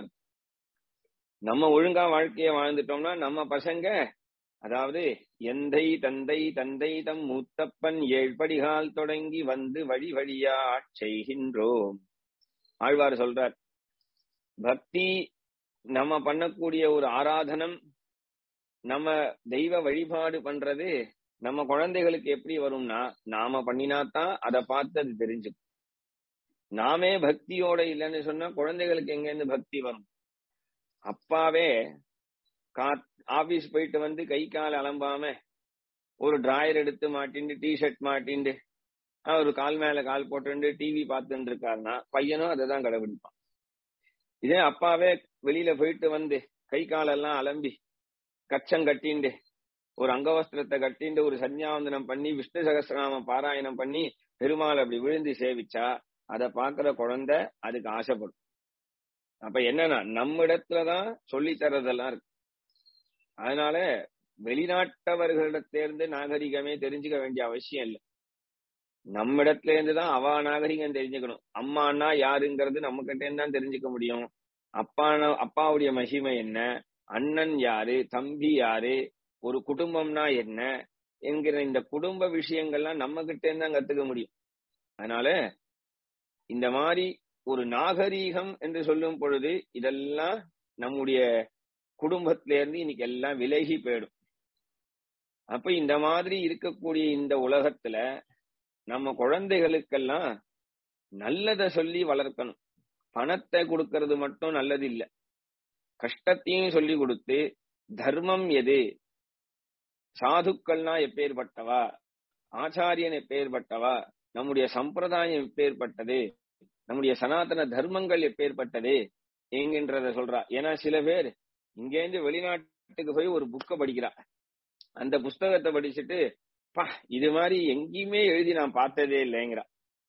[SPEAKER 1] நம்ம ஒழுங்கா வாழ்க்கைய வாழ்ந்துட்டோம்னா நம்ம பசங்க அதாவது எந்தை தந்தை தந்தை தம் மூத்தப்பன் ஏழ்படிகால் தொடங்கி வந்து வழி வழியா செய்கின்றோம் ஆழ்வார் சொல்றார் பக்தி நம்ம பண்ணக்கூடிய ஒரு ஆராதனம் நம்ம தெய்வ வழிபாடு பண்றது நம்ம குழந்தைகளுக்கு எப்படி வரும்னா நாம பண்ணினாத்தான் அதை பார்த்து அது தெரிஞ்சுக்கும் நாமே பக்தியோட இல்லைன்னு சொன்னா குழந்தைகளுக்கு எங்க இருந்து பக்தி வரும் அப்பாவே கா ஆபீஸ் போயிட்டு வந்து கை கால் அலம்பாம ஒரு டிராயர் எடுத்து மாட்டிண்டு டிஷர்ட் மாட்டிண்டு ஒரு கால் மேல கால் போட்டு டிவி பார்த்துட்டு இருக்காருன்னா பையனும் அதை தான் கடைபிடிப்பான் இதே அப்பாவே வெளியில போயிட்டு வந்து கை காலெல்லாம் அலம்பி கச்சம் கட்டிண்டு ஒரு அங்கவஸ்திரத்தை கட்டிண்டு ஒரு சன்னியாவந்தனம் பண்ணி விஷ்ணு சகசிரநாமம் பாராயணம் பண்ணி பெருமாள் அப்படி விழுந்து சேவிச்சா அதை பாக்குற குழந்தை அதுக்கு ஆசைப்படும் அப்ப என்னன்னா நம்ம இடத்துலதான் சொல்லி தரதெல்லாம் இருக்கு அதனால வெளிநாட்டவர்களிடத்திலிருந்து நாகரிகமே தெரிஞ்சுக்க வேண்டிய அவசியம் இல்லை நம்ம இடத்துல இருந்து தான் அவ நாகரிகம் தெரிஞ்சுக்கணும் அம்மானா யாருங்கிறது நம்ம கிட்ட இருந்து தான் தெரிஞ்சுக்க முடியும் அப்பா அப்பாவுடைய மகிமை என்ன அண்ணன் யாரு தம்பி யாரு ஒரு குடும்பம்னா என்ன என்கிற இந்த குடும்ப விஷயங்கள்லாம் நம்ம கிட்ட இருந்து தான் கத்துக்க முடியும் அதனால இந்த மாதிரி ஒரு நாகரீகம் என்று சொல்லும் பொழுது இதெல்லாம் நம்முடைய குடும்பத்தில இருந்து இன்னைக்கு எல்லாம் விலகி போயிடும் அப்ப இந்த மாதிரி இருக்கக்கூடிய இந்த உலகத்துல நம்ம குழந்தைகளுக்கெல்லாம் நல்லத சொல்லி வளர்க்கணும் பணத்தை கொடுக்கறது மட்டும் நல்லது இல்ல கஷ்டத்தையும் சொல்லி கொடுத்து தர்மம் எது சாதுக்கள்னா எப்பேற்பட்டவா ஆச்சாரியன் எப்பேற்பட்டவா நம்முடைய சம்பிரதாயம் எப்பேற்பட்டது நம்முடைய சனாதன தர்மங்கள் எப்பேற்பட்டது என்கின்றத சொல்றா ஏன்னா சில பேர் இங்கேருந்து வெளிநாட்டுக்கு போய் ஒரு புக்கை படிக்கிறா அந்த புஸ்தகத்தை படிச்சுட்டு பா இது மாதிரி எங்கேயுமே எழுதி நான் பார்த்ததே இல்லைங்கிறா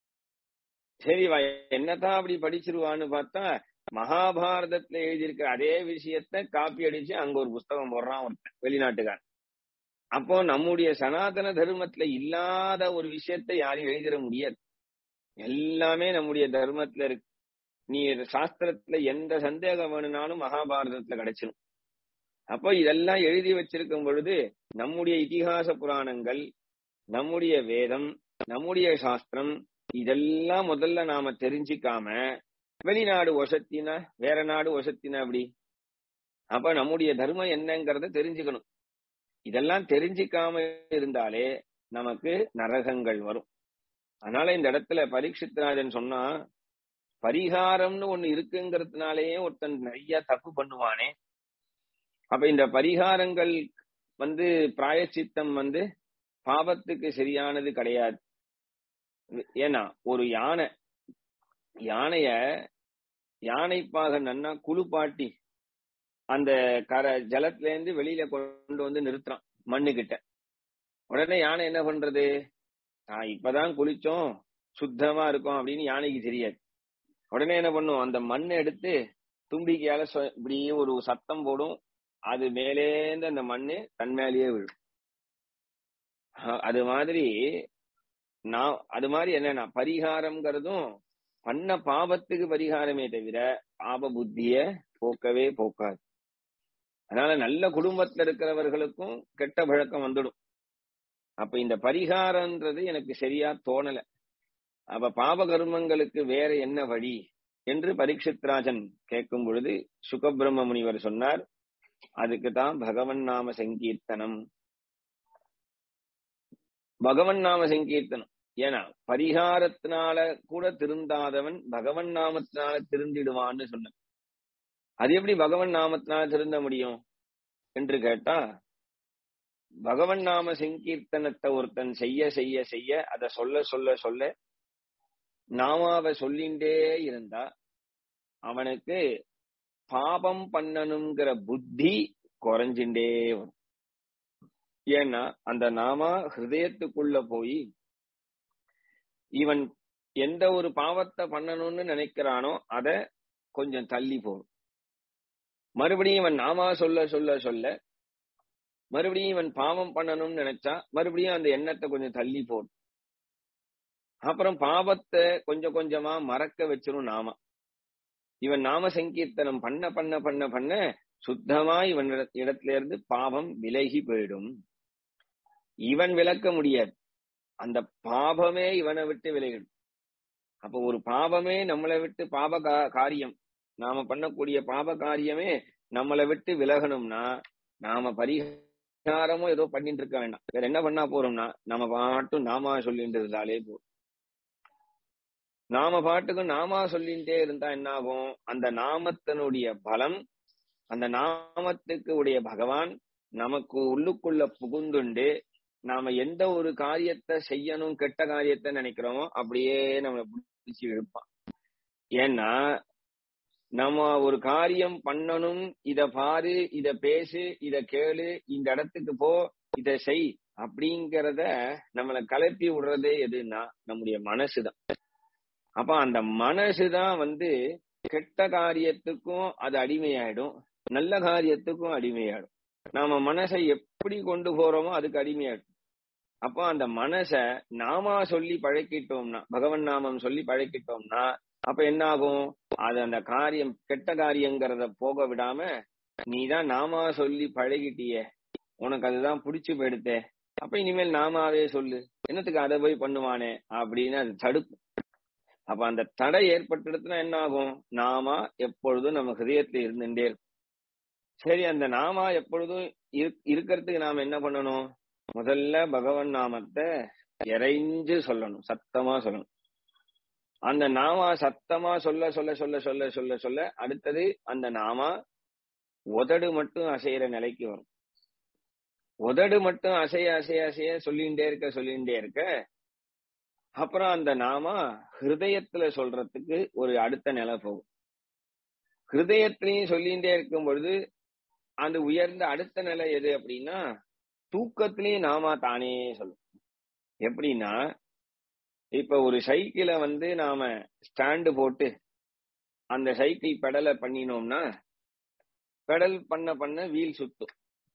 [SPEAKER 1] சரி வா என்னதான் அப்படி படிச்சிருவான்னு பார்த்தா மகாபாரதத்துல எழுதியிருக்கிற அதே விஷயத்த காப்பி அடிச்சு அங்க ஒரு புஸ்தகம் போடுறான் ஒருத்தன் வெளிநாட்டுக்காரன் அப்போ நம்முடைய சனாதன தர்மத்துல இல்லாத ஒரு விஷயத்த யாரும் எழுதிட முடியாது எல்லாமே நம்முடைய தர்மத்துல இருக்கு நீ சாஸ்திரத்துல எந்த சந்தேகம் வேணும்னாலும் மகாபாரதத்துல கிடைச்சிடும் அப்போ இதெல்லாம் எழுதி வச்சிருக்கும் பொழுது நம்முடைய இதிகாச புராணங்கள் நம்முடைய வேதம் நம்முடைய சாஸ்திரம் இதெல்லாம் முதல்ல நாம தெரிஞ்சுக்காம வெளிநாடு ஒசத்தினா வேற நாடு ஒசத்தினா அப்படி அப்ப நம்முடைய தர்மம் என்னங்கிறத தெரிஞ்சுக்கணும் இதெல்லாம் தெரிஞ்சுக்காம இருந்தாலே நமக்கு நரகங்கள் வரும் அதனால இந்த இடத்துல பரீட்சித்ராஜன் சொன்னா பரிகாரம்னு ஒண்ணு இருக்குங்கிறதுனாலயே ஒருத்தன் நிறைய தப்பு பண்ணுவானே அப்ப இந்த பரிகாரங்கள் வந்து பிராயச்சித்தம் வந்து பாவத்துக்கு சரியானது கிடையாது ஏன்னா ஒரு யானை யானைய யானைப்பாக நன்னா குளிப்பாட்டி அந்த கரை ஜலத்துல இருந்து வெளியில கொண்டு வந்து நிறுத்துறான் மண்ணு கிட்ட உடனே யானை என்ன பண்றது ஆஹ் இப்பதான் குளிச்சோம் சுத்தமா இருக்கும் அப்படின்னு யானைக்கு தெரியாது உடனே என்ன பண்ணும் அந்த மண்ணை எடுத்து தும்பிக்கையால சொ- இப்படியே ஒரு சத்தம் போடும் அது மேலேந்து அந்த மண்ணு தன் மேலேயே விழும் ஆஹ் அது மாதிரி நான் அது மாதிரி என்னன்னா பரிகாரம்ங்கிறதும் பண்ண பாவத்துக்கு பரிகாரமே தவிர பாப புத்திய போக்கவே போக்காது அதனால நல்ல குடும்பத்துல இருக்கிறவர்களுக்கும் கெட்ட பழக்கம் வந்துடும் அப்ப இந்த பரிகாரம்ன்றது எனக்கு சரியா தோணல அப்ப பாப கர்மங்களுக்கு வேற என்ன வழி என்று பரீட்சித்ராஜன் கேட்கும் பொழுது சுகபிரம்ம முனிவர் சொன்னார் அதுக்கு தான் பகவன் நாம சங்கீர்த்தனம் பகவன் நாம சங்கீர்த்தனம் ஏன்னா பரிகாரத்தினால கூட திருந்தாதவன் பகவன் நாமத்தினால திருந்திடுவான்னு சொன்ன அது எப்படி பகவன் நாமத்தினால திருந்த முடியும் என்று கேட்டா பகவன் நாம சங்கீர்த்தனத்தை ஒருத்தன் செய்ய செய்ய செய்ய அதை சொல்ல சொல்ல சொல்ல நாமாவை சொல்லிண்டே இருந்தா அவனுக்கு பாபம் பண்ணணுங்கிற புத்தி குறைஞ்சுட்டே வரும் ஏன்னா அந்த நாமா ஹிருதயத்துக்குள்ள போய் இவன் எந்த ஒரு பாவத்தை பண்ணணும்னு நினைக்கிறானோ அத கொஞ்சம் தள்ளி போடும் மறுபடியும் இவன் நாமா சொல்ல சொல்ல சொல்ல மறுபடியும் இவன் பாவம் பண்ணணும்னு நினைச்சா மறுபடியும் அந்த எண்ணத்தை கொஞ்சம் தள்ளி போடும் அப்புறம் பாவத்தை கொஞ்சம் கொஞ்சமா மறக்க வச்சிரும் நாம இவன் நாம சங்கீர்த்தனம் பண்ண பண்ண பண்ண பண்ண சுத்தமா இவன் இடத்- இடத்துல இருந்து பாவம் விலகி போயிடும் இவன் விளக்க முடியாது அந்த பாவமே இவனை விட்டு விலகிடும் அப்ப ஒரு பாவமே நம்மளை விட்டு பாப கா- காரியம் நாம பண்ணக்கூடிய பாப காரியமே நம்மளை விட்டு விலகணும்னா நாம பரிகாரமும் ஏதோ பண்ணிட்டு இருக்க வேண்டாம் வேற என்ன பண்ணா போறோம்னா நம்ம பாட்டும் நாமா சொல்லிட்டு இருந்தாலே போதும் நாம பாட்டுக்கு நாமா சொல்லிட்டே இருந்தா என்ன ஆகும் அந்த நாமத்தினுடைய பலம் அந்த நாமத்துக்கு உடைய பகவான் நமக்கு உள்ளுக்குள்ள புகுந்துண்டு நாம எந்த ஒரு காரியத்தை செய்யணும் கெட்ட காரியத்தை நினைக்கிறோமோ அப்படியே நம்மளை பிடிச்சி இழுப்பான் ஏன்னா நம்ம ஒரு காரியம் பண்ணணும் இத பாரு இத பேசு இத கேளு இந்த இடத்துக்கு போ இத செய் அப்படிங்கறத நம்மளை கலப்பி விடுறதே எதுன்னா நம்முடைய மனசுதான் அப்ப அந்த மனசுதான் வந்து கெட்ட காரியத்துக்கும் அது அடிமையாயிடும் நல்ல காரியத்துக்கும் அடிமையாயிடும் நாம மனசை எப்படி கொண்டு போறோமோ அதுக்கு அடிமையாயிடும் அப்போ அந்த மனச நாமா சொல்லி பழக்கிட்டோம்னா பகவன் நாமம் சொல்லி பழக்கிட்டோம்னா அப்ப என்ன ஆகும் அது அந்த காரியம் கெட்ட காரியங்கிறத போக விடாம நீதான் நாமா சொல்லி பழகிட்டியே உனக்கு அதுதான் புடிச்சு போயிடுத்தே அப்ப இனிமேல் நாமாவே சொல்லு என்னத்துக்கு அதை போய் பண்ணுவானே அப்படின்னு அது தடுக்கும் அப்ப அந்த தடை ஏற்பட்டுடுத்துனா என்ன ஆகும் நாமா எப்பொழுதும் நம்ம ஹிருதயத்துல இருந்துட்டே இருக்கும் சரி அந்த நாமா எப்பொழுதும் இரு- இருக்கிறதுக்கு நாம என்ன பண்ணணும் முதல்ல பகவன் நாமத்தை இறைஞ்சு சொல்லணும் சத்தமா சொல்லணும் அந்த நாமா சத்தமா சொல்ல சொல்ல சொல்ல சொல்ல சொல்ல சொல்ல அடுத்தது அந்த நாமா உதடு மட்டும் அசைகிற நிலைக்கு வரும் உதடு மட்டும் அசைய அசைய அசைய சொல்லிண்டே இருக்க சொல்லிண்டே இருக்க அப்புறம் அந்த நாமா ஹிருதயத்துல சொல்றதுக்கு ஒரு அடுத்த நிலை போகும் ஹிருதயத்திலையும் சொல்லிண்டே இருக்கும் பொழுது அந்த உயர்ந்த அடுத்த நிலை எது அப்படின்னா தூக்கத்திலையும் நாமா தானே சொல்லும் எப்படின்னா இப்ப ஒரு சைக்கிளை வந்து நாம ஸ்டாண்டு போட்டு அந்த சைக்கிள் பெடலை பண்ணினோம்னா பெடல் பண்ண பண்ண வீல் சுத்தும்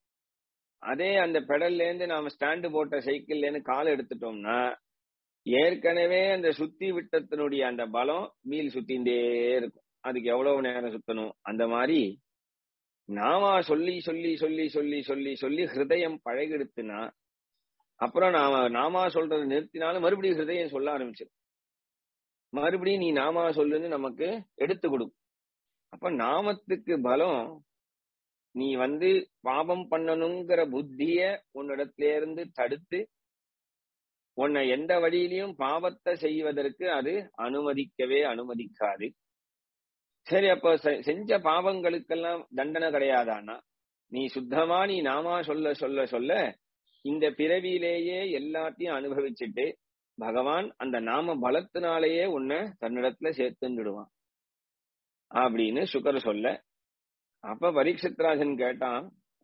[SPEAKER 1] அதே அந்த பெடல்ல இருந்து நாம ஸ்டாண்டு போட்ட சைக்கிள்ல இருந்து கால் எடுத்துட்டோம்னா ஏற்கனவே அந்த சுத்தி விட்டத்தினுடைய அந்த பலம் வீல் சுத்திண்டே இருக்கும் அதுக்கு எவ்வளவு நேரம் சுத்தணும் அந்த மாதிரி நாமா சொல்லி சொல்லி சொல்லி சொல்லி சொல்லி சொல்லி ஹிருதயம் பழகெடுத்துனா அப்புறம் நாம நாமா சொல்றது நிறுத்தினாலும் மறுபடியும் ஹிருதயம் சொல்ல ஆரம்பிச்சிடும் மறுபடியும் நீ நாமா சொல்லுன்னு நமக்கு எடுத்து கொடுக்கும் அப்ப நாமத்துக்கு பலம் நீ வந்து பாபம் பண்ணணுங்கிற புத்திய உன்னிடத்துல இருந்து தடுத்து உன்னை எந்த வழியிலையும் பாவத்தை செய்வதற்கு அது அனுமதிக்கவே அனுமதிக்காது சரி அப்ப செ- செஞ்ச பாவங்களுக்கெல்லாம் தண்டனை கிடையாதானா நீ சுத்தமா நீ நாமா சொல்ல சொல்ல சொல்ல இந்த பிறவியிலேயே எல்லாத்தையும் அனுபவிச்சுட்டு பகவான் அந்த நாம பலத்தினாலேயே உன்னை தன்னிடத்துல சேர்த்துடுவான் அப்படின்னு சுகர் சொல்ல அப்ப பரீட்சித்ராஜன் கேட்டான்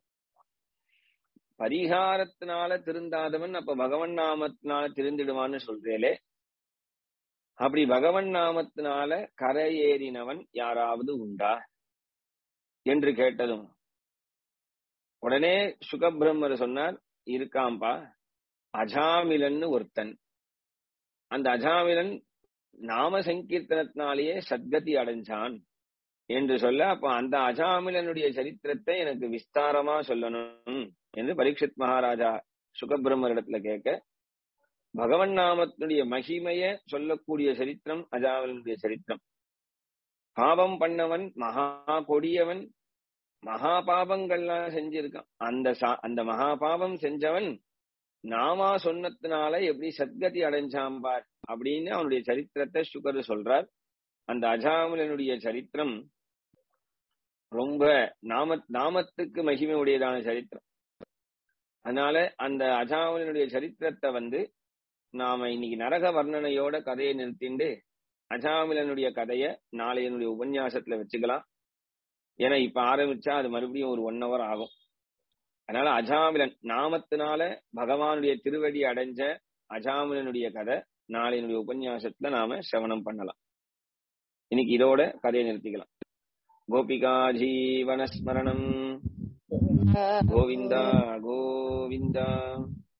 [SPEAKER 1] பரிகாரத்தினால திருந்தாதவன் அப்ப பகவன் நாமத்தினால திருந்திடுவான்னு சொல்றேலே அப்படி பகவன் நாமத்தினால கரையேறினவன் யாராவது உண்டா என்று கேட்டதும் உடனே சுகபிரம்மர் சொன்னார் இருக்காம்பா அஜாமிலன்னு ஒருத்தன் அந்த அஜாமிலன் நாம சங்கீர்த்தனத்தினாலேயே சத்கதி அடைஞ்சான் என்று சொல்ல அப்ப அந்த அஜாமிலனுடைய சரித்திரத்தை எனக்கு விஸ்தாரமா சொல்லணும் என்று பரீட்சித் மகாராஜா சுகபிரம்மரிடத்துல கேட்க பகவன் நாமத்தினுடைய மகிமைய சொல்லக்கூடிய சரித்திரம் அஜாமிலனுடைய சரித்திரம் பாவம் பண்ணவன் மகா கொடியவன் மகா பாபங்கள்லாம் செஞ்சிருக்கான் அந்த சா- அந்த மகா பாபம் செஞ்சவன் நாமா சொன்னதுனால எப்படி சத்கதி அடைஞ்சான் பார் அப்படின்னு அவனுடைய சரித்திரத்தை சுகர் சொல்றார் அந்த அஜாமிலனுடைய சரித்திரம் ரொம்ப நாம நாமத்துக்கு மகிமை உடையதான சரித்திரம் அதனால அந்த அஜாமிலனுடைய சரித்திரத்தை வந்து நாம இன்னைக்கு நரக வர்ணனையோட கதையை நிறுத்திண்டு அஜாமிலனுடைய கதைய நாளையனுடைய உபன்யாசத்துல வச்சுக்கலாம் ஏன்னா இப்ப ஆரம்பிச்சா அது மறுபடியும் ஒரு ஒன் ஹவர் ஆகும் அதனால அஜாமிலன் நாமத்தினால பகவானுடைய திருவடி அடைஞ்ச அஜாமிலனுடைய கதை நாளையினுடைய உபன்யாசத்துல நாம சிரவணம் பண்ணலாம் இன்னைக்கு இதோட கதையை நிறுத்திக்கலாம் கோபிகா ஜீவனஸ்மரணம் கோவிந்தா கோவிந்தா